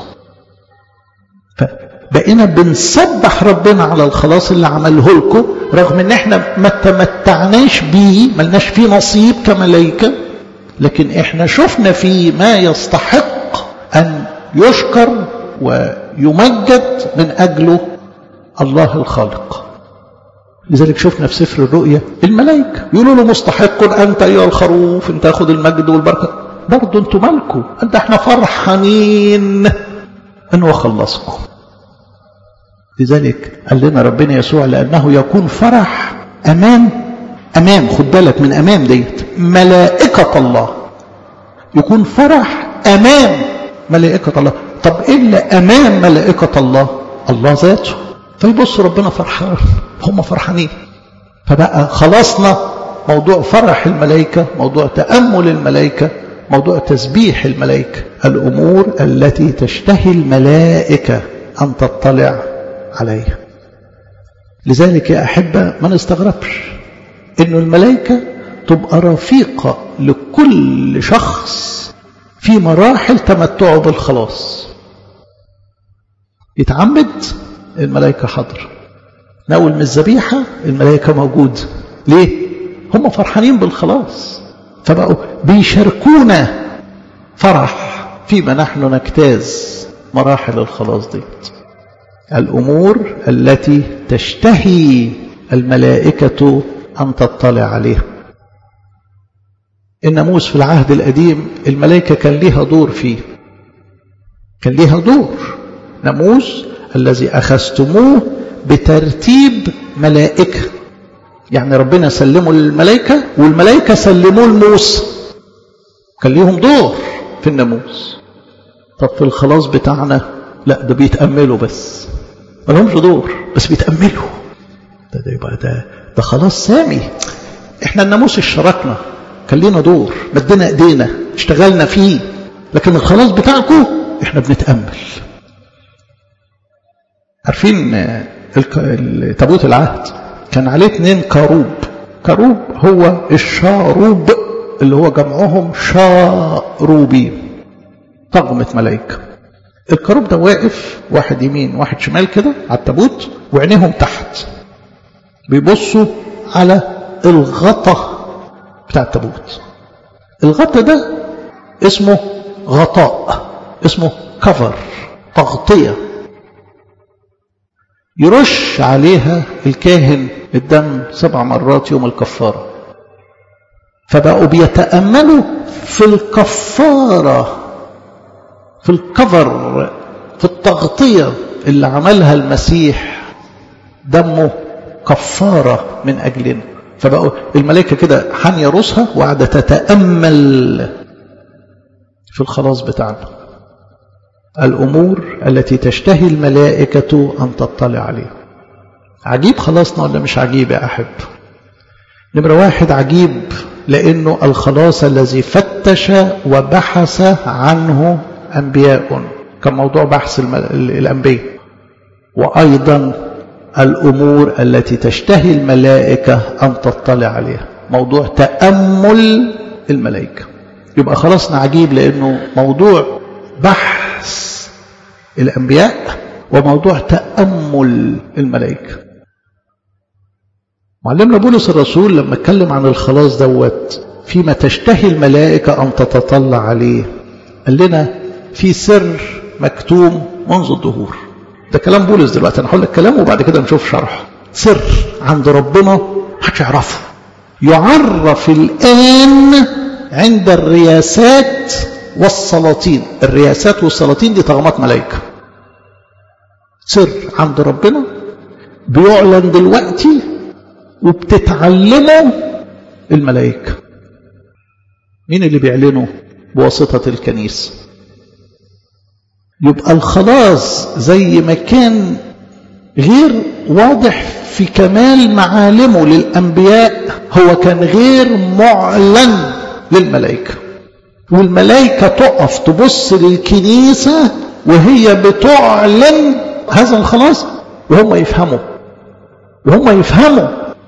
فبقينا بنسبح ربنا على الخلاص اللي عمله لكم رغم ان احنا ما تمتعناش بيه ملناش فيه نصيب كملائكه لكن احنا شفنا فيه ما يستحق ان يشكر ويمجد من اجله الله الخالق لذلك شفنا في سفر الرؤيا الملائكة يقولوا له مستحق أنت أيها الخروف أنت تاخد المجد والبركة برضه أنتوا مالكم أنت احنا فرحانين أنه خلصكم لذلك قال لنا ربنا يسوع لأنه يكون فرح أمام أمام خد بالك من أمام ديت ملائكة الله يكون فرح أمام ملائكة الله طب إلا أمام ملائكة الله الله ذاته فيبص ربنا فرحان هم فرحانين فبقى خلصنا موضوع فرح الملائكة موضوع تأمل الملائكة موضوع تسبيح الملائكة الأمور التي تشتهي الملائكة أن تطلع عليها لذلك يا أحبة ما نستغربش إنه الملائكة تبقى رفيقة لكل شخص في مراحل تمتعه بالخلاص يتعمد الملائكة حاضرة ناول من الذبيحة الملائكة موجود ليه؟ هم فرحانين بالخلاص فبقوا بيشاركونا فرح فيما نحن نجتاز مراحل الخلاص دي الأمور التي تشتهي الملائكة أن تطلع عليها الناموس في العهد القديم الملائكة كان ليها دور فيه كان ليها دور ناموس الذي أخذتموه بترتيب ملائكة يعني ربنا سلمه للملائكة والملائكة سلموه لموسى كان ليهم دور في الناموس طب في الخلاص بتاعنا لا ده بيتأملوا بس ما لهمش دور بس بيتأملوا ده ده يبقى ده ده خلاص سامي احنا الناموس اشتركنا كان لينا دور مدينا ايدينا اشتغلنا فيه لكن الخلاص بتاعكم احنا بنتأمل عارفين تابوت العهد كان عليه اتنين كروب كروب هو الشاروب اللي هو جمعهم شاروبين طغمة ملائكة الكروب ده واقف واحد يمين واحد شمال كده على التابوت وعينيهم تحت بيبصوا على الغطا بتاع التابوت الغطا ده اسمه غطاء اسمه كفر تغطيه يرش عليها الكاهن الدم سبع مرات يوم الكفارة فبقوا بيتأملوا في الكفارة في الكفر في التغطية اللي عملها المسيح دمه كفارة من أجلنا فبقوا الملائكة كده حانية رؤوسها وقاعدة تتأمل في الخلاص بتاعنا الأمور التي تشتهي الملائكة أن تطلع عليها عجيب خلاصنا ولا مش عجيب يا أحب نمرة واحد عجيب لأنه الخلاص الذي فتش وبحث عنه أنبياء كان موضوع بحث الأنبياء وأيضا الأمور التي تشتهي الملائكة أن تطلع عليها موضوع تأمل الملائكة يبقى خلصنا عجيب لأنه موضوع بحث الأنبياء وموضوع تأمل الملائكة معلمنا بولس الرسول لما اتكلم عن الخلاص دوت فيما تشتهي الملائكة أن تتطلع عليه قال لنا في سر مكتوم منذ الظهور ده كلام بولس دلوقتي انا هقول لك كلامه وبعد كده نشوف شرحه سر عند ربنا محدش يعرفه يعرف الآن عند الرياسات والسلاطين الرياسات والسلاطين دي طغمات ملائكة سر عند ربنا بيعلن دلوقتي وبتتعلمه الملائكة مين اللي بيعلنه بواسطة الكنيسة يبقى الخلاص زي ما كان غير واضح في كمال معالمه للأنبياء هو كان غير معلن للملائكة والملائكة تقف تبص للكنيسة وهي بتعلن هذا الخلاص وهم يفهموا وهم يفهموا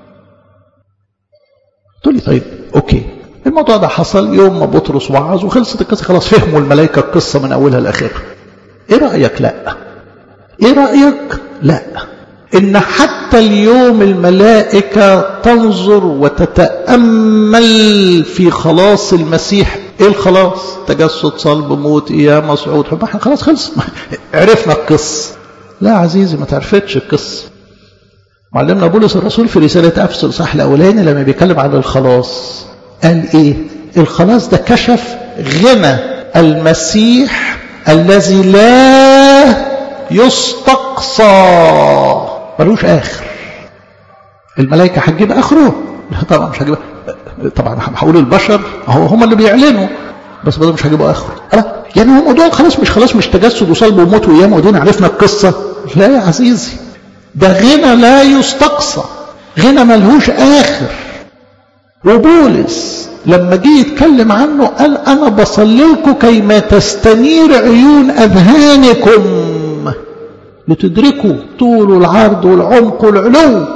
تقول لي طيب اوكي الموضوع ده حصل يوم ما بطرس وعظ وخلصت القصه خلاص فهموا الملائكه القصه من اولها لاخرها ايه رايك لا ايه رايك لا ان حتى اليوم الملائكه تنظر وتتامل في خلاص المسيح ايه الخلاص تجسد صلب موت قيامه صعود ما احنا خلاص خلص عرفنا القصه لا عزيزي ما تعرفتش القصه معلمنا بولس الرسول في رساله افسس الاصحاح الاولاني لما بيتكلم عن الخلاص قال ايه الخلاص ده كشف غنى المسيح الذي لا يستقصى ملوش اخر الملائكه هتجيب اخره لا طبعا مش هجيب طبعا هقول البشر هو هم اللي بيعلنوا بس برضه مش هجيبوا اخره لا يعني هو موضوع خلاص مش خلاص مش تجسد وصلب وموت وقيامه ودينا عرفنا القصه لا يا عزيزي ده غنى لا يستقصى غنى ملهوش اخر وبولس لما جه يتكلم عنه قال انا بصلي لكم كيما تستنير عيون اذهانكم لتدركوا طول والعرض والعمق والعلو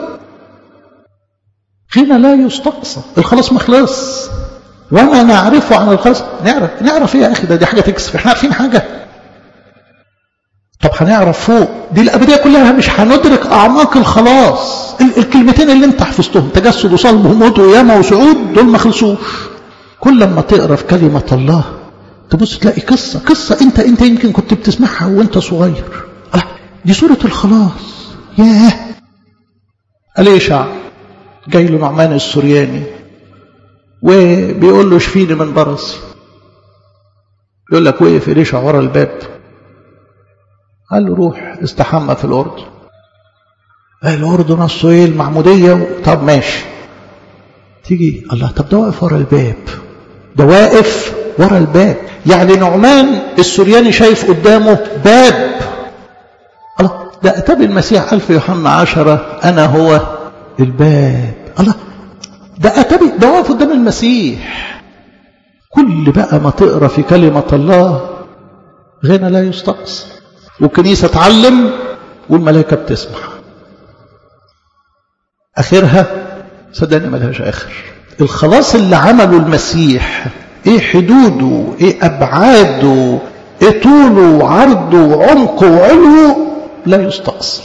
غنى لا يستقصى الخلاص مخلص وما نعرفه عن الخلاص نعرف نعرف ايه يا اخي ده دي حاجه تكسف احنا عارفين حاجه طب هنعرف فوق دي الابديه كلها مش هندرك اعماق الخلاص الكلمتين اللي انت حفظتهم تجسد وصلب وموت وقيامه وصعود دول ما خلصوش كل لما تقرا في كلمه الله تبص تلاقي قصه قصه انت انت يمكن كنت بتسمعها وانت صغير الله دي سوره الخلاص ياه اليشع جاي له نعمان السورياني وبيقول له اشفيني من برصي يقول لك وقف اليشع ورا الباب قال له روح استحمى في الأردن قال الأردن أصله إيه المعمودية طب ماشي تيجي الله طب ده واقف ورا الباب ده واقف ورا الباب يعني نعمان السورياني شايف قدامه باب الله ده أتى المسيح قال في يوحنا عشرة أنا هو الباب الله ده أتى ده واقف قدام المسيح كل بقى ما تقرا في كلمة الله غنى لا يستقصى والكنيسة تعلم والملائكة بتسمع آخرها صدقني ملهاش آخر الخلاص اللي عمله المسيح ايه حدوده ايه ابعاده ايه طوله وعرضه وعمقه وعلوه لا يستقصى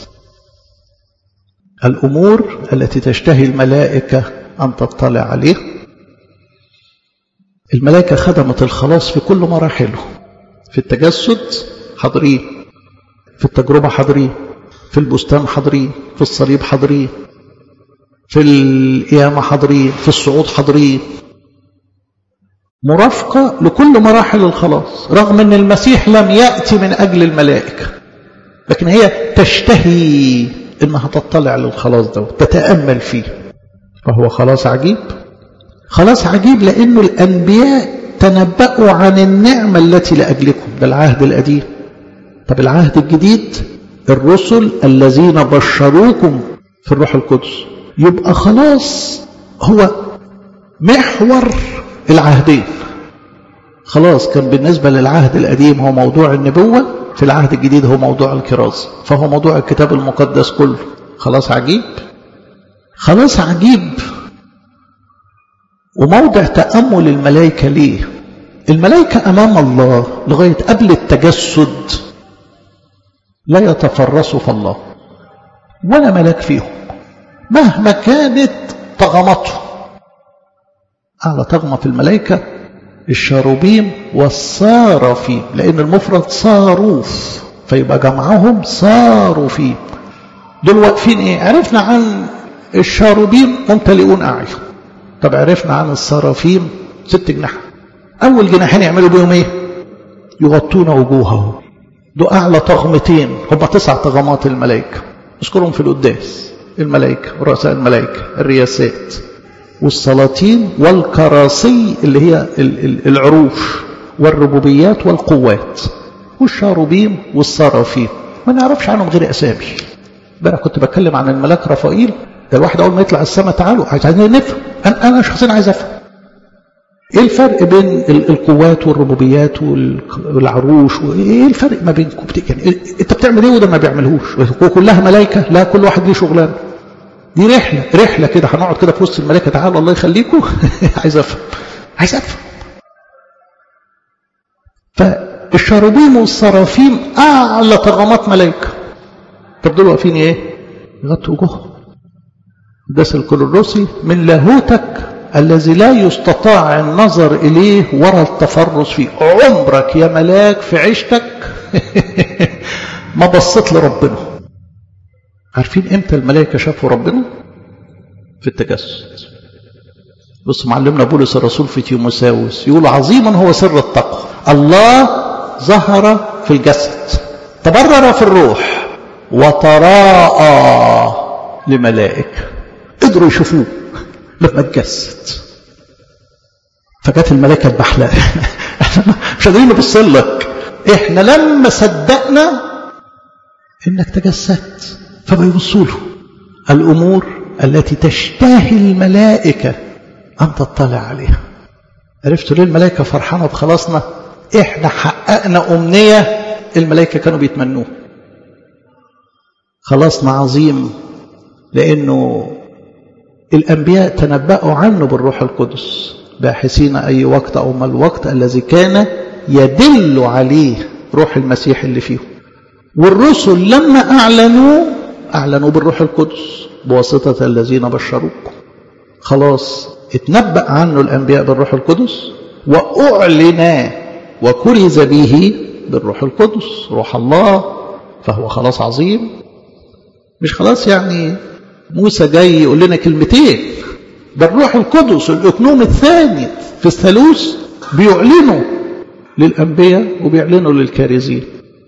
الامور التي تشتهي الملائكه ان تطلع عليه الملائكه خدمت الخلاص في كل مراحله في التجسد حاضرين في التجربة حاضرين في البستان حاضرين في الصليب حاضرين في القيامة حاضرين في الصعود حاضرين مرافقة لكل مراحل الخلاص رغم أن المسيح لم يأتي من أجل الملائكة لكن هي تشتهي أنها تطلع للخلاص ده تتأمل فيه فهو خلاص عجيب خلاص عجيب لأنه الأنبياء تنبأوا عن النعمة التي لأجلكم ده العهد القديم طب العهد الجديد الرسل الذين بشروكم في الروح القدس يبقى خلاص هو محور العهدين خلاص كان بالنسبة للعهد القديم هو موضوع النبوة في العهد الجديد هو موضوع الكرازة فهو موضوع الكتاب المقدس كله خلاص عجيب خلاص عجيب وموضع تأمل الملائكة ليه الملائكة أمام الله لغاية قبل التجسد لا يتفرسوا في الله ولا ملاك فيهم مهما كانت طغمته أعلى طغمة في الملائكة الشاروبيم والصارفين لأن المفرد صاروف فيبقى جمعهم صارفين دول واقفين ايه عرفنا عن الشاروبيم ممتلئون أعين طب عرفنا عن الصرافيم ست جناح أول جناحين يعملوا بيهم ايه يغطون وجوههم دول أعلى طغمتين هم تسع طغمات الملائكة اذكرهم في القداس الملائكة ورؤساء الملائكة الرياسات والسلاطين والكراسي اللي هي العروش والربوبيات والقوات والشاروبيم والصرافيم ما نعرفش عنهم غير أسامي امبارح كنت بتكلم عن الملاك رفائيل ده الواحد أول ما يطلع السماء تعالوا عايزين نفهم أنا, أنا شخصيا عايز أفهم ايه الفرق بين القوات والربوبيات والعروش وايه الفرق ما بينكم يعني انت بتعمل ايه وده ما بيعملهوش وكلها ملائكه لا كل واحد ليه شغلانه دي رحله رحله كده هنقعد كده في وسط الملائكه تعالوا الله يخليكم عايز افهم عايز افهم فالشاروبيم والصرافيم اعلى طغمات ملائكه طب دول واقفين ايه يغطوا وجوههم الدس الكلوروسي من لاهوتك الذي لا يستطاع النظر إليه ولا التفرس فيه عمرك يا ملاك في عيشتك ما بصيت لربنا عارفين امتى الملائكة شافوا ربنا في التجسد بص معلمنا بولس الرسول في تيموساوس يقول عظيما هو سر التقوى الله ظهر في الجسد تبرر في الروح وتراءى لملائكة قدروا يشوفوه لما اتجسد فجت الملائكة البحلة احنا مش قادرين نبص لك احنا لما صدقنا انك تجسدت فبيبصوا له الامور التي تشتهي الملائكة ان تطلع عليها عرفتوا ليه الملائكة فرحانة بخلاصنا احنا حققنا امنية الملائكة كانوا بيتمنوه خلاصنا عظيم لانه الأنبياء تنبأوا عنه بالروح القدس باحثين أي وقت أو ما الوقت الذي كان يدل عليه روح المسيح اللي فيه والرسل لما أعلنوا أعلنوا بالروح القدس بواسطة الذين بشروك خلاص اتنبأ عنه الأنبياء بالروح القدس وأعلن وكرز به بالروح القدس روح الله فهو خلاص عظيم مش خلاص يعني موسى جاي يقول لنا كلمتين ده الروح القدس الاكنوم الثاني في الثالوث بيعلنوا للانبياء وبيعلنوا للكارزين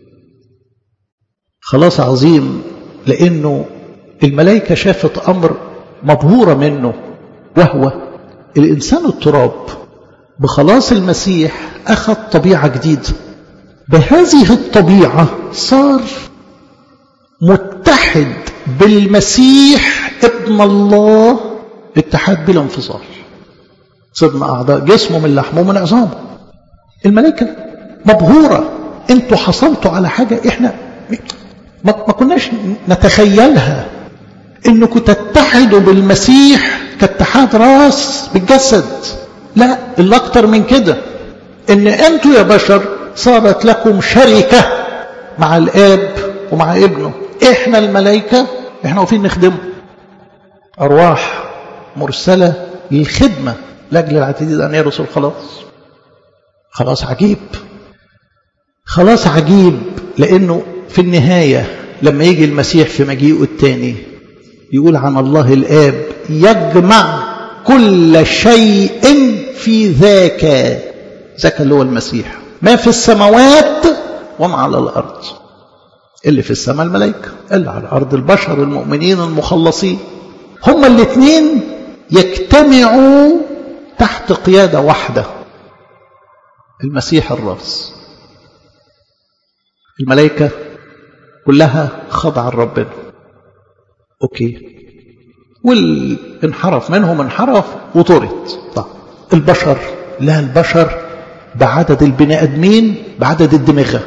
خلاص عظيم لانه الملائكه شافت امر مبهوره منه وهو الانسان التراب بخلاص المسيح اخذ طبيعه جديده بهذه الطبيعه صار متحد بالمسيح ابن الله اتحاد بلا انفصال صرنا أعضاء جسمه من لحمه من عظامه الملائكة مبهورة انتوا حصلتوا على حاجة احنا ما كناش نتخيلها انكم تتحدوا بالمسيح كاتحاد راس بالجسد لا اللي اكتر من كده ان انتوا يا بشر صارت لكم شركة مع الاب ومع ابنه احنا الملائكة احنا واقفين نخدمه ارواح مرسلة للخدمة لاجل العتيد ان يرسل الخلاص خلاص عجيب خلاص عجيب لانه في النهاية لما يجي المسيح في مجيئه الثاني يقول عن الله الآب يجمع كل شيء في ذاك ذاك اللي هو المسيح ما في السماوات وما على الأرض اللي في السماء الملائكة اللي على الأرض البشر المؤمنين المخلصين هما الاثنين يجتمعوا تحت قيادة واحدة المسيح الراس الملائكة كلها خضع لربنا اوكي والانحرف منهم انحرف وطرد طب البشر لا البشر بعدد البني ادمين بعدد الدماغه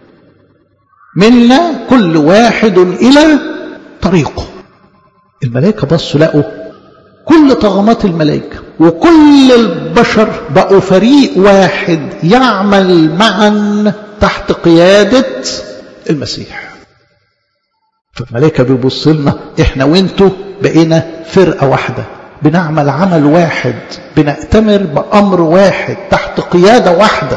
منا كل واحد الى طريقه الملائكه بصوا لقوا كل طغمات الملائكه وكل البشر بقوا فريق واحد يعمل معا تحت قياده المسيح فالملائكه بيبص لنا احنا وانتوا بقينا فرقه واحده بنعمل عمل واحد بنأتمر بأمر واحد تحت قيادة واحدة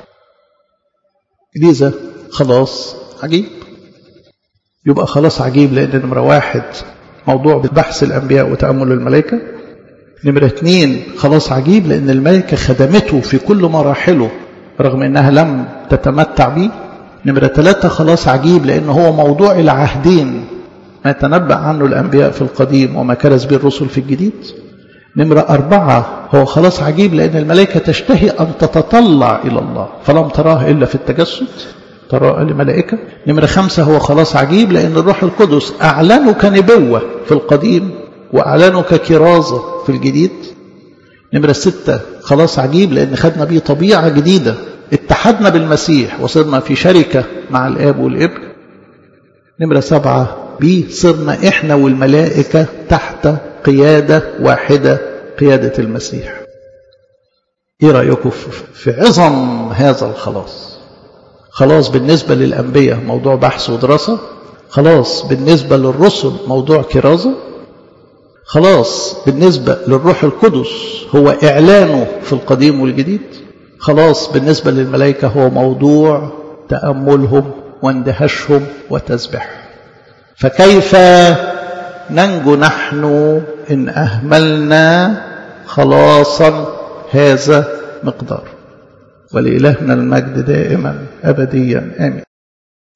لذا خلاص عجيب يبقى خلاص عجيب لأن نمرة واحد موضوع بحث الأنبياء وتأمل الملائكة نمرة اثنين خلاص عجيب لأن الملائكة خدمته في كل مراحله رغم أنها لم تتمتع به نمرة ثلاثة خلاص عجيب لأن هو موضوع العهدين ما تنبأ عنه الأنبياء في القديم وما كرز به الرسل في الجديد نمرة أربعة هو خلاص عجيب لأن الملائكة تشتهي أن تتطلع إلى الله فلم تراه إلا في التجسد تراه لملائكة نمرة خمسة هو خلاص عجيب لأن الروح القدس أعلنه كنبوة في القديم وأعلنه ككرازة في الجديد نمرة ستة خلاص عجيب لأن خدنا بيه طبيعة جديدة اتحدنا بالمسيح وصرنا في شركة مع الآب والابن نمرة سبعة بيه صرنا إحنا والملائكة تحت قيادة واحدة قيادة المسيح إيه رأيكم في عظم هذا الخلاص خلاص بالنسبة للأنبياء موضوع بحث ودراسة خلاص بالنسبة للرسل موضوع كرازة خلاص بالنسبة للروح القدس هو إعلانه في القديم والجديد خلاص بالنسبة للملائكة هو موضوع تأملهم واندهاشهم وتسبح فكيف ننجو نحن إن أهملنا خلاصا هذا مقدار ولإلهنا المجد دائما أبديا آمين